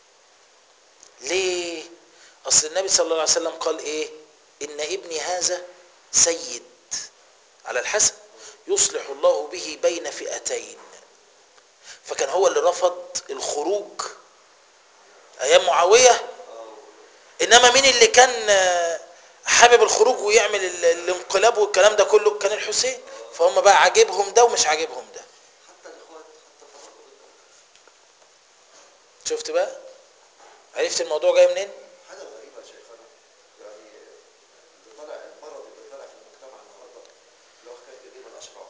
ليه اصل النبي صلى الله عليه وسلم قال ايه ان ابني هذا سيد على الحسن يصلح الله به بين فئتين فكان هو اللي رفض الخروج ايام معاويه انما مين اللي كان آه، حابب الخروج ويعمل ال- الانقلاب والكلام ده كله كان الحسين فهم بقى عاجبهم ده ومش عاجبهم ده حتى الاخوات حتى فرقوا بينهم شفت بقى عرفت الموضوع جاي منين حاجه غريبه يا شيخنا يعني اللي طالع المرض اللي طالع في المجتمع النهارده اللي هو حكايه الايه من الاشراف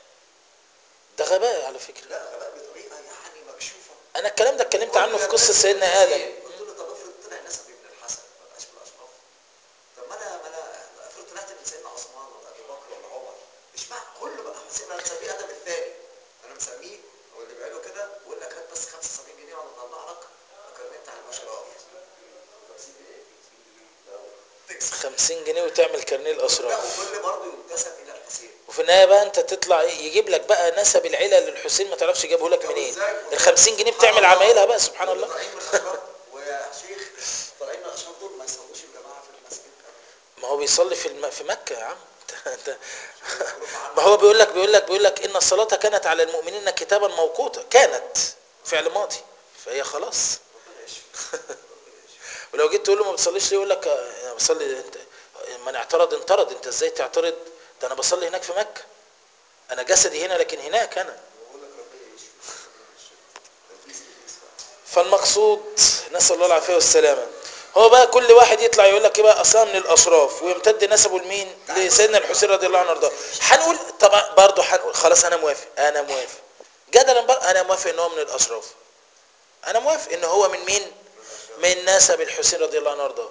ده غباء على فكره لا غباء بطريقه يعني مكشوفه انا الكلام ده اتكلمت عنه في قصه سيدنا ادم قلت له طب افرض طلع نسبي من الحسن ما بقاش من الاشراف طب ما انا ما انا افرض طلعت من سيدنا عثمان ولا ابي بكر ولا عمر مش مع كله بقى حسين انا مسميه ادم الثاني انا مسميه هو اللي بعينه كده بيقول لك هات بس 75 جنيه وانا اطلع لك كرنيت على الاشراف 50 جنيه لو تكسب 50 جنيه وتعمل كارنيه لا الاشراف وكل برضه ينتسب الى الحسين وفي النهايه بقى انت تطلع ايه يجيب لك بقى نسب العيله للحسين ما تعرفش جابه لك طب منين إزاي؟ ال 50 جنيه سبحان بتعمل الله. عمايلها بقى سبحان واللي الله طالعين من الاشراف ويا شيخ طالعين من الاشراف دول ما يصلوش الجماعه في المسجد ما هو بيصلي في الم... في مكه يا عم انت- انت- ما هو بيقول لك بيقول لك بيقول لك ان الصلاه كانت على المؤمنين كتابا موقوتا كانت فعل ماضي فهي خلاص ربنا يشفي ربنا يشفي ولو جيت تقول له ما بتصليش ليه يقول لك آه، انا بصلي انت من اعترض انطرد انت ازاي تعترض ده انا بصلي هناك في مكه انا جسدي هنا لكن هناك انا بقول لك ربنا يشفي ربنا يشفي تلبيس ابليس بقى فالمقصود نسال الله العافيه والسلامه هو بقى كل واحد يطلع يقول لك ايه بقى اصلا من الاشراف ويمتد نسبه لمين لسيدنا الحسين رضي الله عنه وارضاه هنقول طبعا برضه هنقول خلاص انا موافق انا موافق جدلا بقى انا موافق ان هو من الاشراف انا موافق ان هو من مين من نسب الحسين رضي الله عنه وارضاه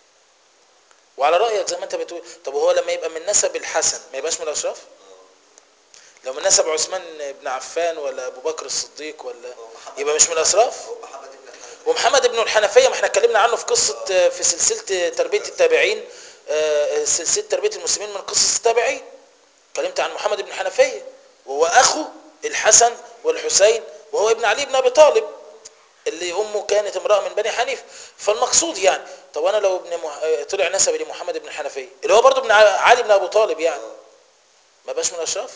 وعلى رايك زي ما انت بتقول طب وهو لما يبقى من نسب الحسن ما يبقاش من الاشراف لو من نسب عثمان بن عفان ولا ابو بكر الصديق ولا يبقى مش من الاشراف هو محمد بن الحنفي ومحمد بن الحنفية ما احنا اتكلمنا عنه في قصة في سلسلة تربية التابعين آه، سلسلة تربية المسلمين من قصص التابعين اتكلمت عن محمد بن الحنفية وهو أخو الحسن والحسين وهو ابن علي بن أبي طالب اللي أمه كانت امرأة من بني حنيفة فالمقصود يعني طب أنا لو ابن مح... آه، طلع نسبي لمحمد بن الحنفية اللي هو برضه ابن ع- علي بن أبي طالب يعني ما بقاش من الأشراف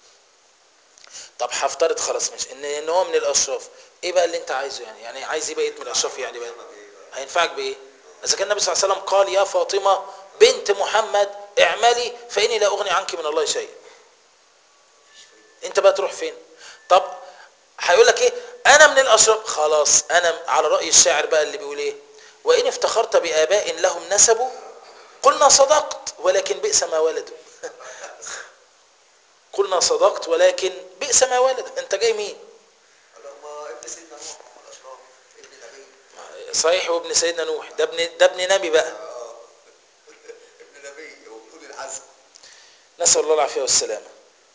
طب هفترض خلاص مش ان ان هو من الاشراف ايه بقى اللي انت عايزه يعني يعني عايز ايه بقيت من الاشراف يعني بقى هينفعك بايه اذا كان النبي صلى الله عليه وسلم قال يا فاطمه بنت محمد اعملي فاني لا اغني عنك من الله شيئا انت بقى تروح فين طب هيقول لك ايه انا من الاشراف خلاص انا على راي الشاعر بقى اللي بيقول ايه وان افتخرت باباء لهم نسبوا قلنا صدقت ولكن بئس ما ولدوا قلنا صدقت ولكن بئس ما ولد انت جاي مين ما ابن سيدنا نوح هم الاشراف ابن نبي صحيح وابن سيدنا نوح ده ابن ده ابن نبي بقى اه ابن نبي وابن العزم نسال الله العافيه والسلامه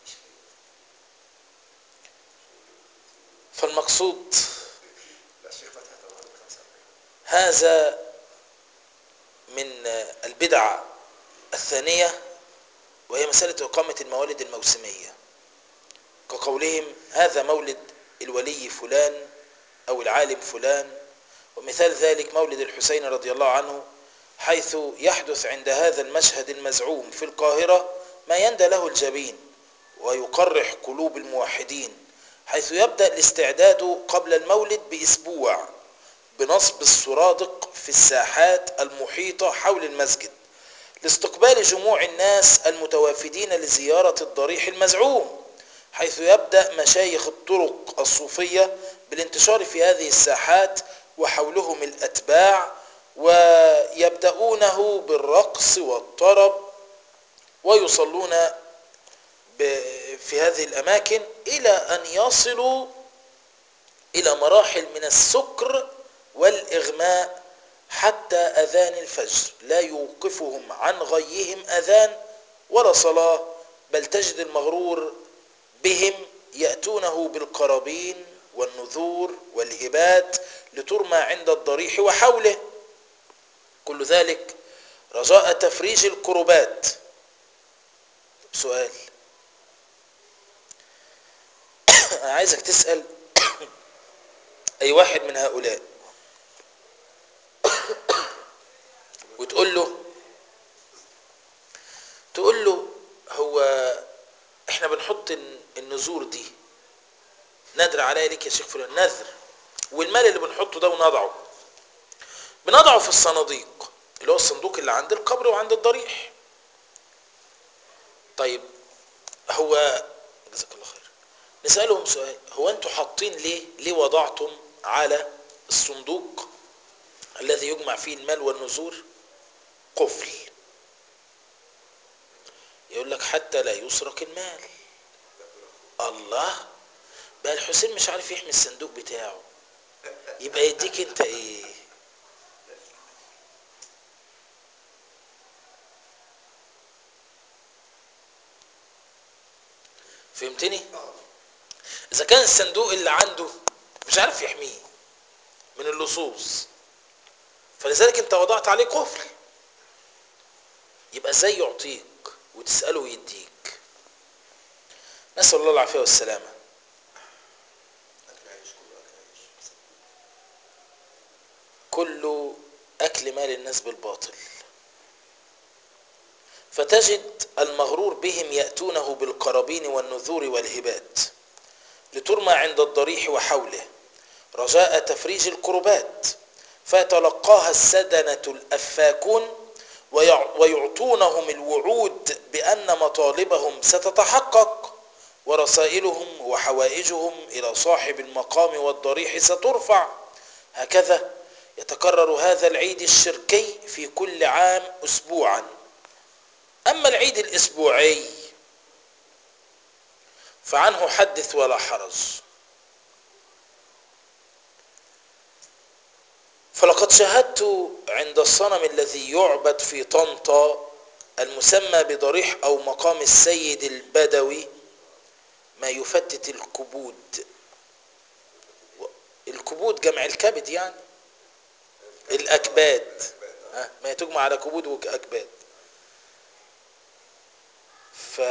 فالمقصود لا الشيخ فتحي طبعا 45 هذا من البدع الثانيه وهي مساله اقامه الموالد الموسميه كقولهم هذا مولد الولي فلان او العالم فلان ومثال ذلك مولد الحسين رضي الله عنه حيث يحدث عند هذا المشهد المزعوم في القاهرة ما يندى له الجبين ويقرح قلوب الموحدين حيث يبدأ الاستعداد قبل المولد بأسبوع بنصب السرادق في الساحات المحيطة حول المسجد لاستقبال جموع الناس المتوافدين لزيارة الضريح المزعوم حيث يبدأ مشايخ الطرق الصوفية بالانتشار في هذه الساحات وحولهم الأتباع ويبدأونه بالرقص والطرب ويصلون ب- في هذه الأماكن إلى أن يصلوا إلى مراحل من السكر والإغماء حتى أذان الفجر لا يوقفهم عن غيهم أذان ولا صلاة بل تجد المغرور بهم يأتونه بالقرابين والنذور والهبات لترمى عند الضريح وحوله كل ذلك رجاء تفريج الكربات سؤال أنا عايزك تسأل أي واحد من هؤلاء وتقول له تقول له هو احنا بنحط الن- النذور دي نذر عليا ليك يا شيخ فلان نذر والمال اللي بنحطه ده ونضعه بنضعه في الصناديق اللي هو الصندوق اللي عند القبر وعند الضريح طيب هو جزاك الله خير نسألهم سؤال هو انتوا حاطين ليه ليه وضعتم على الصندوق الذي يجمع فيه المال والنذور قفل يقول لك حتى لا يسرق المال الله بقى الحسين مش عارف يحمي الصندوق بتاعه يبقى يديك انت ايه فهمتني اذا كان الصندوق اللي عنده مش عارف يحميه من اللصوص فلذلك انت وضعت عليه قفل يبقى ازاي يعطيك وتسأله ويديك نسأل الله العافية والسلامة اكل عيش كله اكل عيش كل أكل مال الناس بالباطل فتجد المغرور بهم يأتونه بالقرابين والنذور والهبات لترمى عند الضريح وحوله رجاء تفريج الكربات فيتلقاها السدنة الأفاكون ويع- ويعطونهم الوعود بأن مطالبهم ستتحقق ورسائلهم وحوائجهم إلى صاحب المقام والضريح سترفع هكذا يتكرر هذا العيد الشركي في كل عام أسبوعا أما العيد الأسبوعي فعنه حدث ولا حرج فلقد شاهدت عند الصنم الذي يعبد في طنطا المسمى بضريح أو مقام السيد البدوي ما يفتت الكبود و- الكبود جمع الكبد يعني الأكباد ها، ما تجمع على كبود وأكباد ف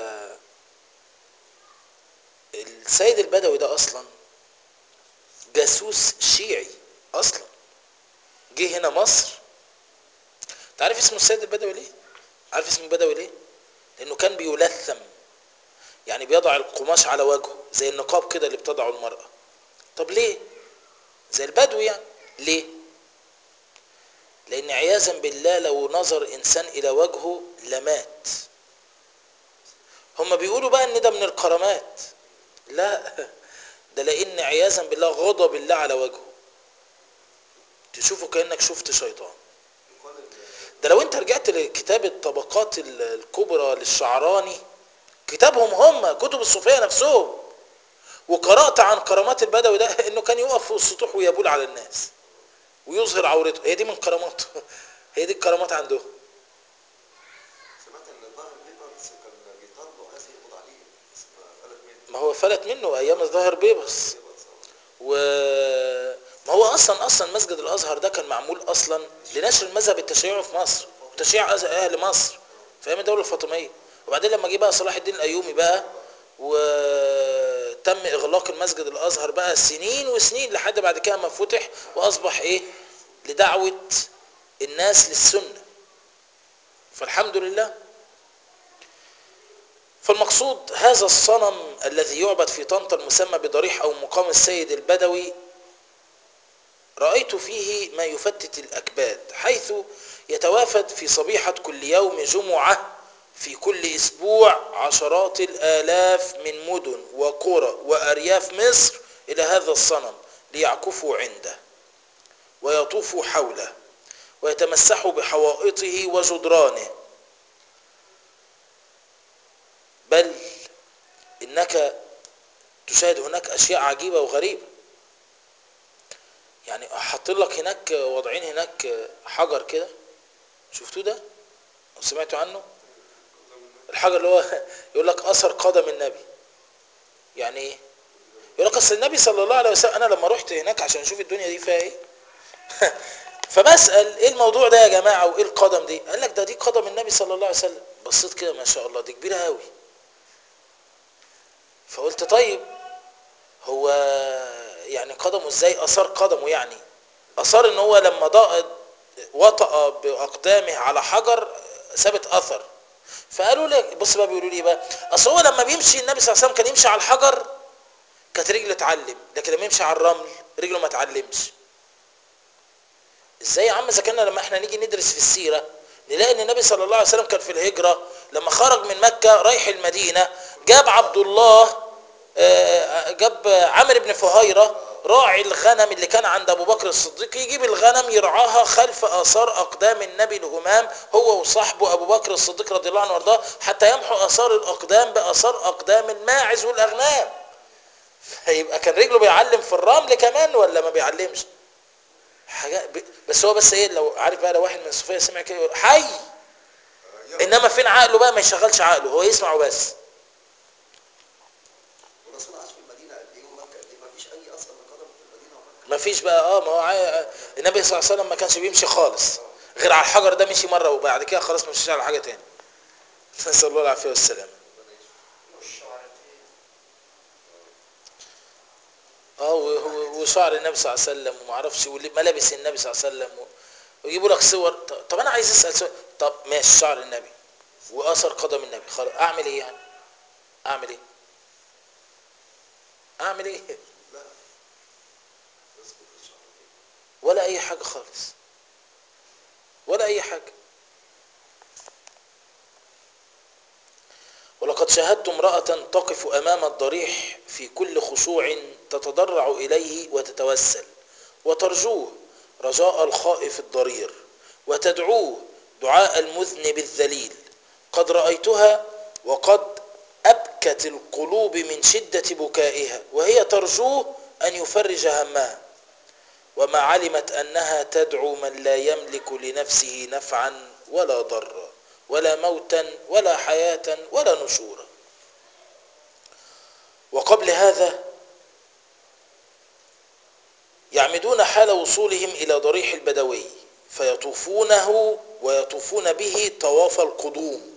السيد البدوي ده أصلا جاسوس شيعي أصلا جه هنا مصر تعرف اسمه السيد البدوي ليه؟ عارف اسمه البدوي ليه؟ لأنه كان بيلثم يعني بيضع القماش على وجهه زي النقاب كده اللي بتضعه المرأة طب ليه؟ زي البدوي يعني ليه؟ لأن عياذا بالله لو نظر إنسان إلى وجهه لمات هم بيقولوا بقى إن ده من الكرامات لا ده لأن عياذا بالله غضب الله على وجهه تشوفه كأنك شفت شيطان يقال ان ده لو انت رجعت لكتاب الطبقات ال- الكبرى للشعراني كتابهم هم كتب الصوفية نفسهم وقرأت عن كرامات البدوي ده انه كان يقف فوق السطوح ويبول على الناس ويظهر عورته هي دي من كراماته هي دي الكرامات عندهم سمعت ان ظهر بيبرز كان بيطالبوا عايز يقبض عليه بس ما فلت منه ما هو فلت منه ايام الظاهر بيبرس بيبرز و ما هو اصلا اصلا مسجد الازهر ده كان معمول اصلا لنشر المذهب التشيعي في مصر وتشيع أز- اهل مصر في ايام الدوله الفاطميه وبعدين لما جه بقى صلاح الدين الايوبي بقى وتم اغلاق المسجد الازهر بقى سنين وسنين لحد بعد كده ما فتح واصبح ايه لدعوه الناس للسنه فالحمد لله فالمقصود هذا الصنم الذي يعبد في طنطا المسمى بضريح او مقام السيد البدوي رأيت فيه ما يفتت الأكباد حيث يتوافد في صبيحة كل يوم جمعة في كل أسبوع عشرات الآلاف من مدن وقرى وأرياف مصر إلى هذا الصنم ليعكفوا عنده ويطوفوا حوله ويتمسحوا بحوائطه وجدرانه بل إنك تشاهد هناك أشياء عجيبة وغريبة يعني حاطين لك هناك واضعين هناك حجر كده شفتوه ده أو سمعتوا عنه الحجر اللي هو يقول لك أثر قدم النبي يعني إيه يقول لك أصل النبي صلى الله عليه وسلم أنا لما رحت هناك عشان أشوف الدنيا دي فيها إيه فبسأل إيه الموضوع ده يا جماعة وإيه القدم دي قال لك ده دي قدم النبي صلى الله عليه وسلم بصيت كده ما شاء الله دي كبيرة قوي فقلت طيب هو يعني قدمه ازاي اثار قدمه يعني اثار ان هو لما ضاق وطأ باقدامه على حجر سابت اثر فقالوا لي بص بقى بيقولوا لي بقى اصل هو لما بيمشي النبي صلى الله عليه وسلم كان يمشي على الحجر كانت رجله تعلم لكن لما يمشي على الرمل رجله ما تعلمش ازاي يا عم اذا كنا لما احنا نيجي ندرس في السيره نلاقي ان النبي صلى الله عليه وسلم كان في الهجره لما خرج من مكه رايح المدينه جاب عبد الله جاب عامر بن فهيره راعي الغنم اللي كان عند ابو بكر الصديق يجيب الغنم يرعاها خلف اثار اقدام النبي الهمام هو وصاحبه ابو بكر الصديق رضي الله عنه وارضاه حتى يمحو اثار الاقدام باثار اقدام الماعز والاغنام فيبقى كان رجله بيعلم في الرمل كمان ولا ما بيعلمش حاجه ب... بس هو بس ايه لو عارف بقى لو واحد من الصوفيه سمع كده يقول حي انما فين عقله بقى ما يشغلش عقله هو يسمعه بس والرسول عاش في المدينه قد ايه ومكه قد ايه ما فيش اي اثر من قدم في المدينه ومكه ما فيش بقى اه ما هو عا- النبي صلى الله عليه وسلم ما كانش بيمشي خالص غير على الحجر ده مشي مره وبعد كده خلاص ما مشيش على حاجه تاني نسال الله العافيه والسلامه اه و- و- وشعر النبي صلى الله عليه وسلم وما اعرفش وملابس النبي صلى الله عليه وسلم و- ويجيبوا لك صور ط- طب انا عايز اسال سؤال طب ماشي شعر النبي واثر قدم النبي خلاص اعمل ايه يعني اعمل ايه اعمل ايه لا اسكت ان شاء الله ولا اي حاجه خالص ولا اي حاجه ولقد شاهدت امرأة تقف أمام الضريح في كل خشوع تتضرع إليه وتتوسل وترجوه رجاء الخائف الضرير وتدعوه دعاء المذنب الذليل قد رأيتها وقد أبكت القلوب من شدة بكائها وهي ترجوه أن يفرج همها وما علمت أنها تدعو من لا يملك لنفسه نفعا ولا ضرا ولا موتا ولا حياة ولا نشورا وقبل هذا يعمدون حال وصولهم إلى ضريح البدوي فيطوفونه ويطوفون به طواف القدوم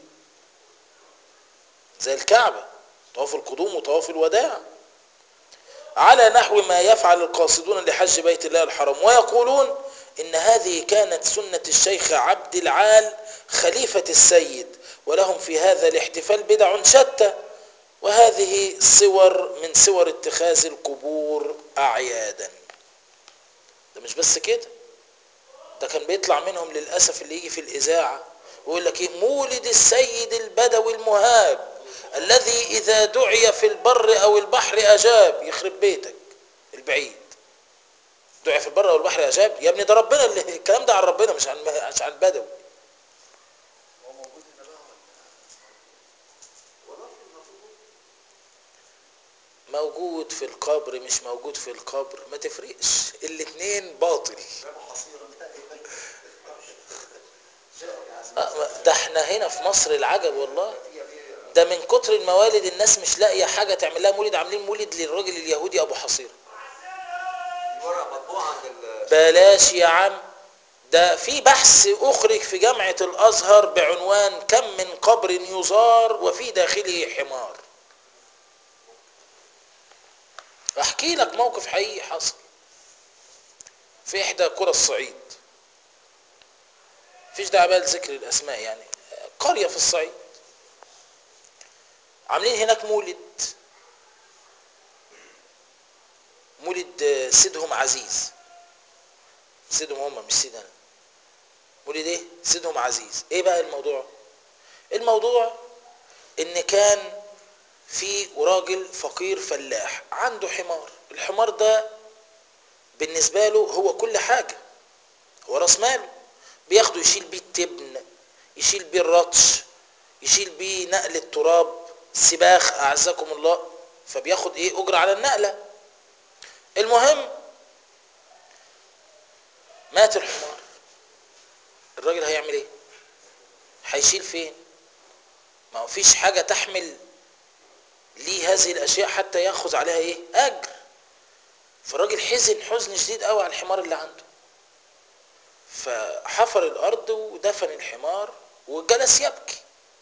زي الكعبة طواف القدوم وطواف الوداع على نحو ما يفعل القاصدون لحج بيت الله الحرام ويقولون إن هذه كانت سنة الشيخ عبد العال خليفة السيد ولهم في هذا الاحتفال بدع شتى وهذه صور من صور اتخاذ القبور أعيادا ده مش بس كده ده كان بيطلع منهم للأسف اللي يجي في الإذاعة ويقول لك إيه مولد السيد البدوي المهاب الذي إذا دعي في البر أو البحر أجاب يخرب بيتك البعيد دعي في البر أو البحر أجاب يا ابني ده ربنا اللي الكلام ده عن ربنا مش عن مش عن البدوي هو موجود هنا بقى ولا ولا في المفروض موجود في القبر مش موجود في القبر ما تفرقش الاتنين باطل جابوا حصيره آه، ده احنا هنا في مصر العجب والله ده من كتر الموالد الناس مش لاقيه حاجه تعمل لها مولد عاملين مولد للراجل اليهودي ابو حصيره الورقه مطبوعه عند ال بلاش يا عم ده في بحث اخرج في جامعه الازهر بعنوان كم من قبر يزار وفي داخله حمار احكي لك موقف حقيقي حصل في احدى قرى الصعيد فيش داعي بقى لذكر الاسماء يعني قريه في الصعيد عاملين هناك مولد مولد سيدهم عزيز سيدهم هم مش سيد انا مولد ايه سيدهم عزيز ايه بقى الموضوع الموضوع ان كان في راجل فقير فلاح عنده حمار الحمار ده بالنسبة له هو كل حاجة هو راس ماله بياخده يشيل بيه التبن يشيل بيه الرطش يشيل بيه نقل التراب سباخ أعزكم الله فبياخد ايه أجر على النقلة المهم مات الحمار الراجل هيعمل ايه هيشيل فين ما هو فيش حاجة تحمل ليه هذه الأشياء حتى يأخذ عليها ايه أجر فالراجل حزن حزن شديد قوي على الحمار اللي عنده فحفر الأرض ودفن الحمار وجلس يبكي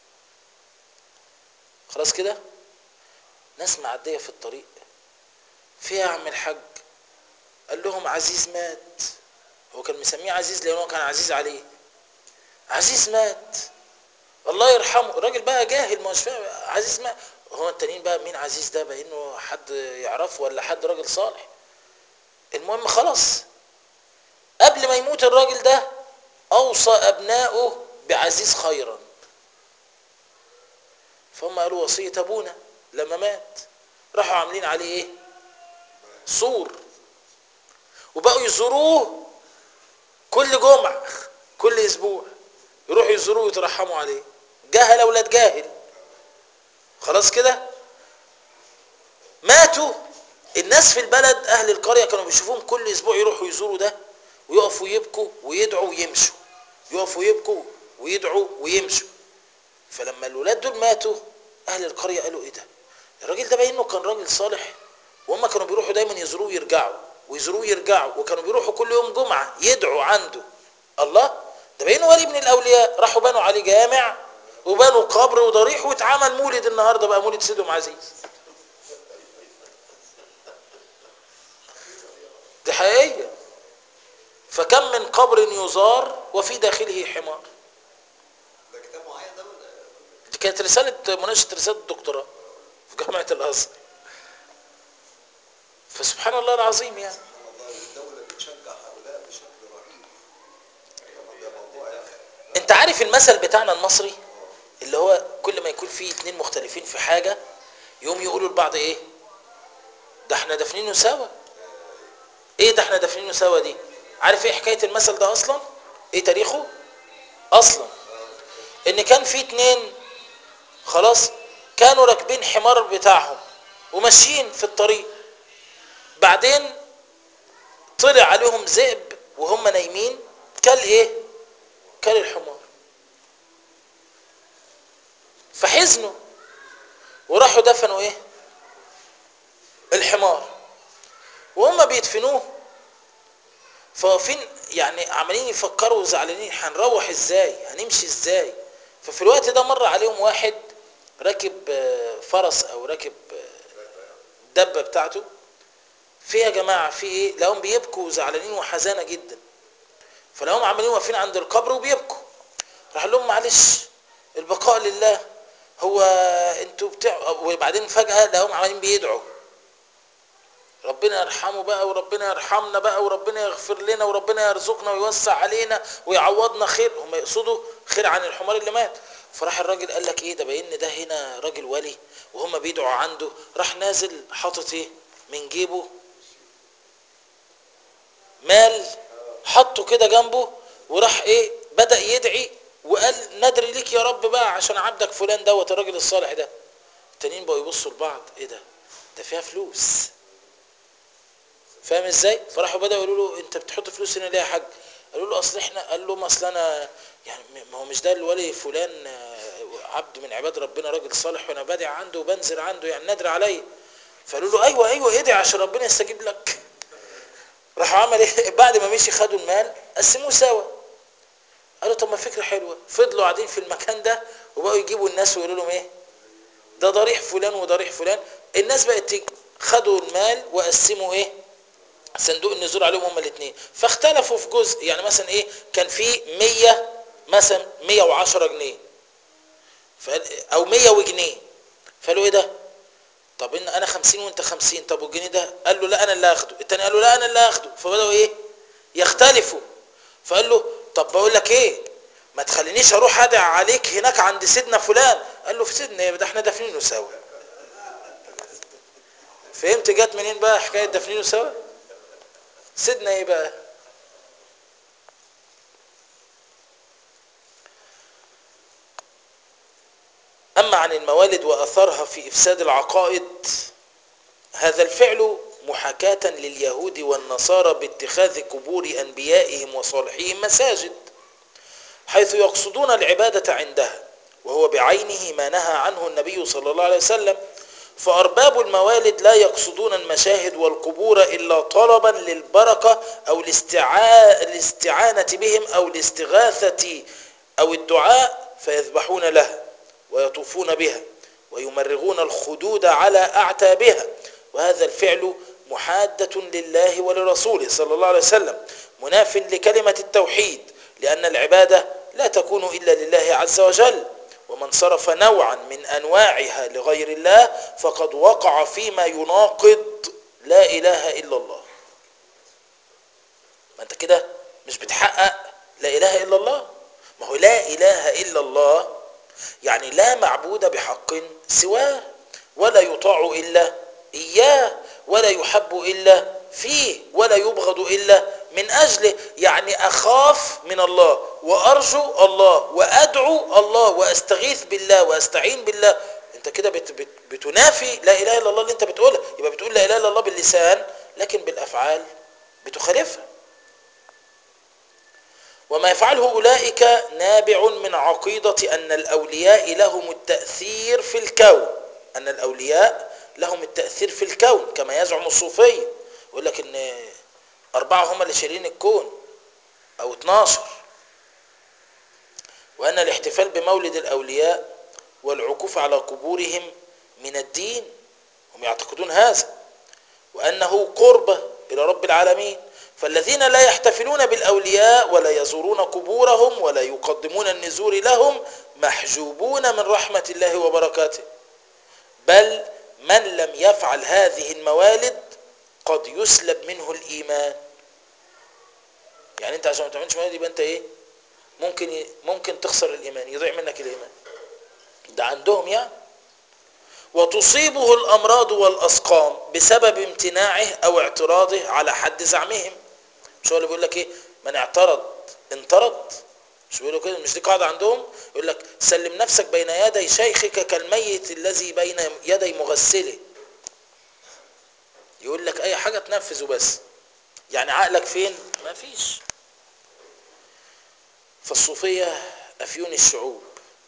خلاص كده ناس معدية في الطريق فيها عم الحاج قال لهم عزيز مات هو كان مسميه عزيز لأنه كان عزيز عليه عزيز مات الله يرحمه الراجل بقى جاهل مش فاهم عزيز مات هو التانيين بقى مين عزيز ده بانه حد يعرفه ولا حد راجل صالح المهم خلاص قبل ما يموت الراجل ده اوصى ابنائه بعزيز خيرا فهم قالوا وصية ابونا لما مات راحوا عاملين عليه ايه سور وبقوا يزوروه كل جمعة كل اسبوع يروحوا يزوروه ويترحموا عليه جاهل اولاد جاهل خلاص كده ماتوا الناس في البلد اهل القريه كانوا بيشوفوهم كل اسبوع يروحوا يزوروا ده ويقفوا يبكوا ويدعوا ويمشوا يقفوا يبكوا ويدعوا ويمشوا فلما الولاد دول ماتوا اهل القريه قالوا ايه ده الراجل ده باين انه كان راجل صالح وهم كانوا بيروحوا دايما يزوروه ويرجعوا ويزوروه ويرجعوا وكانوا بيروحوا كل يوم جمعه يدعوا عنده الله ده باين ولي من الاولياء راحوا بنوا عليه جامع وبنوا قبر وضريح واتعمل مولد النهارده بقى مولد سيدهم عزيز دي حقيقيه فكم من قبر يزار وفي داخله حمار ده كتاب معين ده ولا دي كانت رساله مناقشه رساله الدكتوراه في جامعه الازهر فسبحان الله العظيم يعني سبحان الله الدولة بتشجع هؤلاء بشكل رهيب طبعا ده موضوع يا أخي انت عارف المثل بتاعنا المصري اللي هو كل ما يكون في اتنين مختلفين في حاجة يوم يقولوا لبعض ايه ده احنا دافنينه سوا ايه ده احنا دافنينه سوا دي عارف ايه حكاية المثل ده اصلا ايه تاريخه اصلا ان كان في اتنين خلاص كانوا راكبين حمار بتاعهم وماشيين في الطريق بعدين طلع عليهم ذئب وهم نايمين كل ايه كل الحمار فحزنوا وراحوا دفنوا ايه الحمار وهم بيدفنوه فواقفين يعني عمالين يفكروا زعلانين هنروح ازاي هنمشي ازاي ففي الوقت ده مر عليهم واحد راكب آه، فرس او راكب آه، الدبه بتاعته في يا جماعه في ايه لقاهم بيبكوا زعلانين وحزانه جدا فلقاهم عمالين واقفين عند القبر وبيبكوا راح لهم معلش البقاء لله هو انتوا بتاع وبعدين فجاه لقاهم عمالين بيدعوا ربنا يرحمه بقى وربنا يرحمنا بقى وربنا يغفر لنا وربنا يرزقنا ويوسع علينا ويعوضنا خير هم يقصدوا خير عن الحمار اللي مات فراح الراجل قال لك ايه ده باين ده هنا راجل ولي وهم بيدعوا عنده راح نازل حاطط ايه من جيبه مال حطه كده جنبه وراح ايه بدأ يدعي وقال ندري ليك يا رب بقى عشان عبدك فلان دوت الراجل الصالح ده التانيين بقوا يبصوا لبعض ايه ده ده فيها فلوس فاهم ازاي فراحوا بدأوا يقولوا له انت بتحط فلوس هنا ليه يا حاج قالوا له اصل احنا قال لهم اصل انا يعني ما هو مش ده الولي فلان آه، عبد من عباد ربنا راجل صالح وانا بادع عنده وبنزل عنده يعني نادر عليا فقالوا له ايوه ايوه ادعي عشان ربنا يستجيب لك راح عمل ايه بعد ما مشي خدوا المال قسموه سوا قالوا طب ما فكره حلوه فضلوا قاعدين في المكان ده وبقوا يجيبوا الناس ويقولوا لهم ايه ده ضريح فلان وضريح فلان الناس بقت تيجي خدوا المال وقسموا ايه صندوق النزول عليهم هما الاثنين فاختلفوا في جزء يعني مثلا ايه كان في 100 مثلا 110 جنيه فقال- او 100 وجنيه فقالوا ايه ده طب ان انا 50 وانت 50 طب والجنيه ده قال له لا انا اللي هاخده التاني قال له لا انا اللي هاخده فبداوا ايه يختلفوا فقال له طب بقول لك ايه ما تخلينيش اروح ادعي عليك هناك عند سيدنا فلان قال له في سيدنا ايه ده احنا دافنينه سوا فهمت جت منين بقى حكايه دافنينه سوا سيدنا ايه بقى اما عن الموالد واثرها في افساد العقائد هذا الفعل محاكاة لليهود والنصارى باتخاذ قبور انبيائهم وصالحيهم مساجد حيث يقصدون العبادة عندها وهو بعينه ما نهى عنه النبي صلى الله عليه وسلم فأرباب الموالد لا يقصدون المشاهد والقبور إلا طلبا للبركة أو الاستعا... الاستعانة بهم أو الاستغاثة أو الدعاء فيذبحون لها ويطوفون بها ويمرغون الخدود على أعتابها وهذا الفعل محادة لله ولرسوله صلى الله عليه وسلم مناف لكلمة التوحيد لأن العبادة لا تكون إلا لله عز وجل ومن صرف نوعا من أنواعها لغير الله فقد وقع فيما يناقض لا إله إلا الله ما أنت كده مش بتحقق لا إله إلا الله ما هو لا إله إلا الله يعني لا معبود بحق سواه ولا يطاع إلا إياه ولا يحب إلا فيه ولا يبغض إلا من أجله يعني أخاف من الله وأرجو الله وأدعو الله وأستغيث بالله وأستعين بالله أنت كده بت بت بتنافي لا إله إلا الله اللي أنت بتقولها يبقى بتقول لا إله إلا الله باللسان لكن بالأفعال بتخالفها وما يفعله أولئك نابع من عقيدة أن الأولياء لهم التأثير في الكون أن الأولياء لهم التأثير في الكون كما يزعم الصوفية يقول لك ان أربعة هم اللي شايلين الكون أو 12 وأن الاحتفال بمولد الأولياء والعكوف على قبورهم من الدين هم يعتقدون هذا وأنه قربة إلى رب العالمين فالذين لا يحتفلون بالأولياء ولا يزورون قبورهم ولا يقدمون النزور لهم محجوبون من رحمة الله وبركاته بل من لم يفعل هذه الموالد قد يسلب منه الإيمان يعني انت عشان ما تعملش مولد يبقى انت ايه ممكن ممكن تخسر الإيمان يضيع منك الإيمان ده عندهم يعني وتصيبه الأمراض والأسقام بسبب امتناعه أو اعتراضه على حد زعمهم مش هو اللي بيقول لك ايه من اعترض انطرد مش بيقولوا كده مش دي قاعدة عندهم يقول لك سلم نفسك بين يدي شيخك كالميت الذي بين يدي مغسله يقول لك اي حاجة تنفذه بس يعني عقلك فين ما فيش فالصوفية افيون الشعوب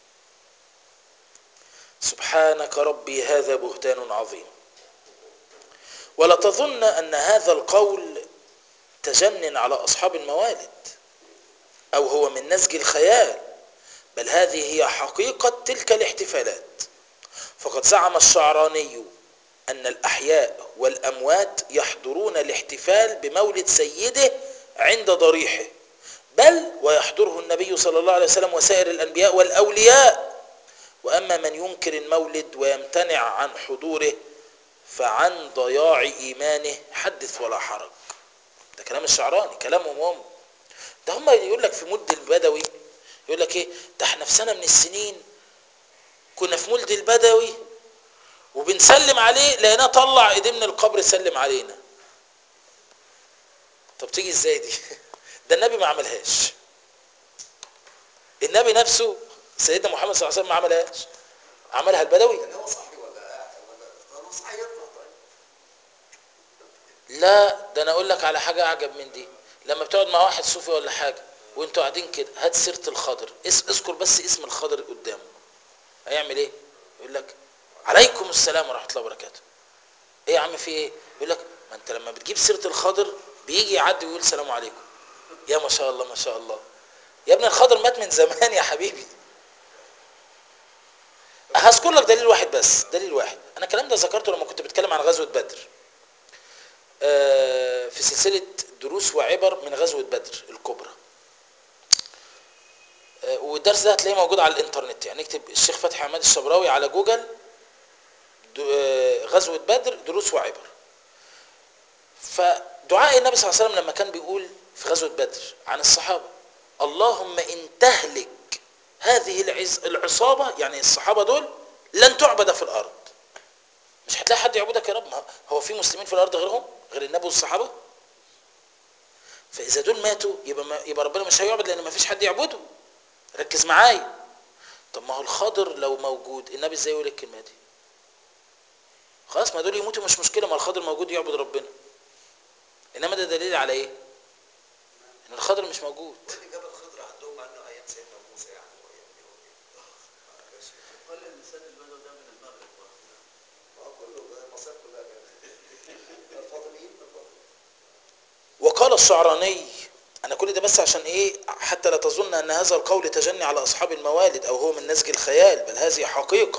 سبحانك ربي هذا بهتان عظيم ولا تظن ان هذا القول تجنن على اصحاب الموالد او هو من نسج الخيال بل هذه هي حقيقة تلك الاحتفالات فقد زعم الشعراني أن الأحياء والأموات يحضرون الاحتفال بمولد سيده عند ضريحه بل ويحضره النبي صلى الله عليه وسلم وسائر الأنبياء والأولياء وأما من ينكر المولد ويمتنع عن حضوره فعن ضياع إيمانه حدث ولا حرج ده كلام الشعراني كلامهم هم ده هم يقول لك في مد البدوي يقول لك ايه ده احنا في سنة من السنين كنا في مولد البدوي وبنسلم عليه لقيناه طلع ايديه من القبر سلم علينا طب تيجي ازاي دي ده النبي ما عملهاش النبي نفسه سيدنا محمد صلى الله عليه وسلم ما عملهاش عملها البدوي يعني هو صاحي ولا ولا هو صاحي يطلع طيب لا ده انا اقول لك على حاجه اعجب من دي لما بتقعد مع واحد صوفي ولا حاجه وانتوا قاعدين كده هات سيره الخضر اس اذكر بس اسم الخضر قدامه هيعمل ايه يقول لك عليكم السلام ورحمه الله وبركاته ايه يا عم في ايه يقول لك ما انت لما بتجيب سيره الخضر بيجي يعدي ويقول السلام عليكم يا ما شاء الله ما شاء الله يا ابن الخضر مات من زمان يا حبيبي هذكر لك دليل واحد بس دليل واحد انا الكلام ده ذكرته لما كنت بتكلم عن غزوه بدر آه، في سلسله دروس وعبر من غزوه بدر الكبرى آه، والدرس ده هتلاقيه موجود على الانترنت يعني اكتب الشيخ فتحي عماد الشبراوي على جوجل د- آه، غزوه بدر دروس وعبر فدعاء النبي صلى الله عليه وسلم لما كان بيقول في غزوة بدر عن الصحابة اللهم إن تهلك هذه العز العصابة يعني الصحابة دول لن تعبد في الأرض مش هتلاقي حد يعبدك يا رب ما هو في مسلمين في الأرض غيرهم غير النبي والصحابة فإذا دول ماتوا يبقى, ما يبقى ربنا مش هيعبد لأن ما فيش حد يعبده ركز معايا طب ما هو الخضر لو موجود النبي ازاي يقول الكلمة دي خلاص ما دول يموتوا مش مشكلة ما الخضر موجود يعبد ربنا إنما ده دليل على إيه إن الخضر مش موجود واللي جاب الخضر عندهم مع انه ايام سيدنا موسى يعني وايام يوم معلش قال اللسان البدو ده من المغرب برضه. ما هو كله المصائب كلها كده الفاطميين من الفاطميين وقال الشعراني أنا كل ده بس عشان إيه حتى لا تظن أن هذا القول تجني على أصحاب الموالد أو هو من نسج الخيال بل هذه حقيقة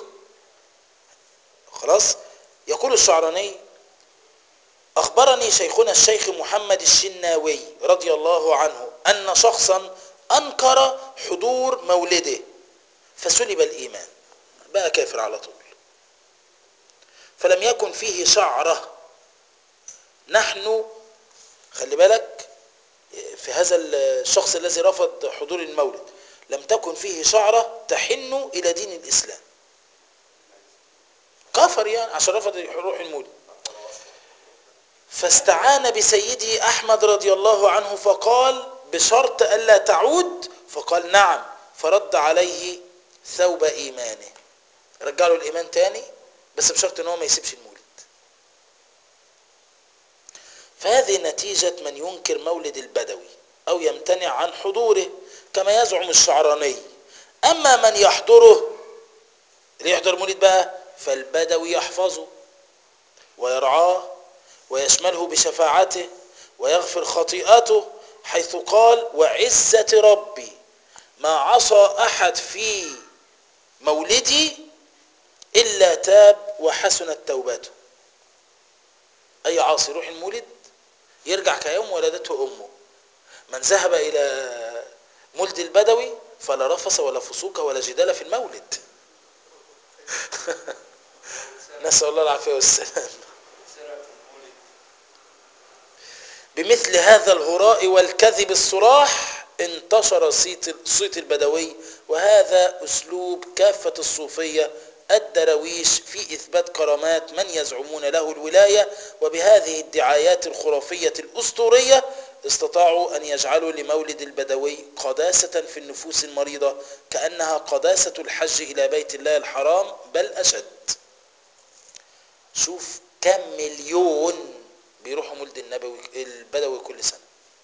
خلاص يقول الشعراني أخبرني شيخنا الشيخ محمد الشناوي رضي الله عنه أن شخصا أنكر حضور مولده فسلب الإيمان بقى كافر على طول فلم يكن فيه شعرة نحن خلي بالك في هذا الشخص الذي رفض حضور المولد لم تكن فيه شعرة تحن إلى دين الإسلام كفر يعني عشان رفض يروح المولد فاستعان بسيدي أحمد رضي الله عنه فقال بشرط ألا تعود فقال نعم فرد عليه ثوب إيمانه رجع له الإيمان تاني بس بشرط أنه ما يسيبش المولد فهذه نتيجة من ينكر مولد البدوي أو يمتنع عن حضوره كما يزعم الشعراني أما من يحضره اللي يحضر مولد بقى فالبدوي يحفظه ويرعاه ويشمله بشفاعته ويغفر خطيئته حيث قال وعزة ربي ما عصى أحد في مولدي إلا تاب وحسنت توبته أي عاصي يروح المولد يرجع كيوم ولدته أمه من ذهب إلى مولد البدوي فلا رفس ولا فسوق ولا جدال في المولد نسأل الله العافية والسلام سرع في المولد بمثل هذا الهراء والكذب الصراح انتشر صيت صيت البدوي وهذا أسلوب كافة الصوفية الدرويش في إثبات كرامات من يزعمون له الولاية وبهذه الدعايات الخرافية الأسطورية استطاعوا أن يجعلوا لمولد البدوي قداسة في النفوس المريضة كأنها قداسة الحج إلى بيت الله الحرام بل أشد شوف كم مليون بيروحوا مولد النبوي البدوي كل سنة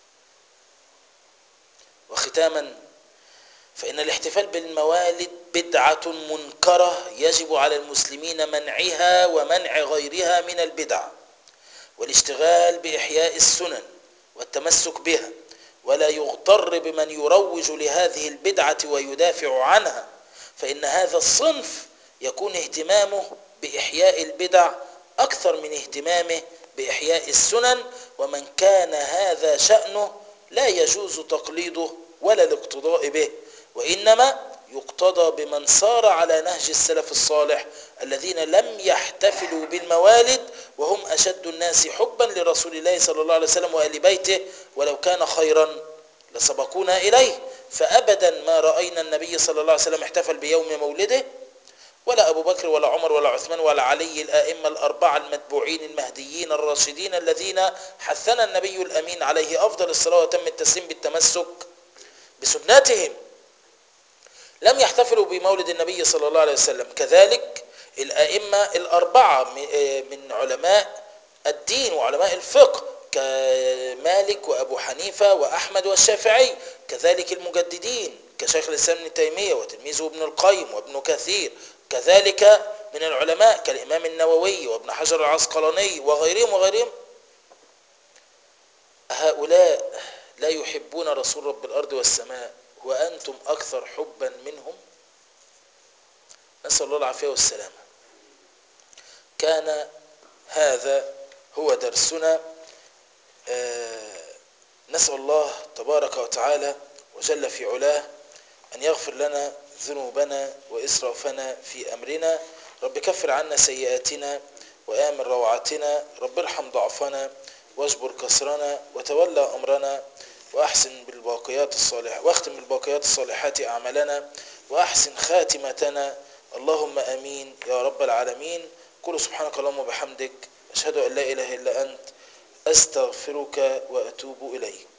وختاما فإن الاحتفال بالموالد بدعة منكرة يجب على المسلمين منعها ومنع غيرها من البدع والاشتغال بإحياء السنن والتمسك بها ولا يغتر بمن يروج لهذه البدعة ويدافع عنها فإن هذا الصنف يكون اهتمامه بإحياء البدع أكثر من اهتمامه بإحياء السنن ومن كان هذا شأنه لا يجوز تقليده ولا الاقتضاء به وإنما يقتضى بمن سار على نهج السلف الصالح الذين لم يحتفلوا بالموالد وهم أشد الناس حبا لرسول الله صلى الله عليه وسلم وآل بيته ولو كان خيرا لسبقونا إليه فأبدا ما رأينا النبي صلى الله عليه وسلم احتفل بيوم مولده ولا أبو بكر ولا عمر ولا عثمان ولا علي الآئمة الأربعة المتبوعين المهديين الراشدين الذين حثنا النبي الأمين عليه أفضل الصلاة وتم التسليم بالتمسك بسنتهم لم يحتفلوا بمولد النبي صلى الله عليه وسلم كذلك الأئمة الأربعة من علماء الدين وعلماء الفقه كمالك وأبو حنيفة وأحمد والشافعي كذلك المجددين كشيخ الإسلام ابن تيمية وتلميذه ابن القيم وابن كثير كذلك من العلماء كالإمام النووي وابن حجر العسقلاني وغيرهم وغيرهم هؤلاء لا يحبون رسول رب الأرض والسماء وأنتم أكثر حبا منهم نسأل الله العافية والسلامة كان هذا هو درسنا آه نسأل الله تبارك وتعالى وجل في علاه أن يغفر لنا ذنوبنا وإسرافنا في أمرنا رب كفر عنا سيئاتنا وآمن روعتنا رب ارحم ضعفنا واجبر كسرنا وتولى أمرنا وأحسن بالباقيات الصالحات واختم بالباقيات الصالحات أعمالنا وأحسن خاتمتنا اللهم أمين يا رب العالمين قل سبحانك اللهم وبحمدك أشهد أن لا إله إلا أنت أستغفرك وأتوب إليك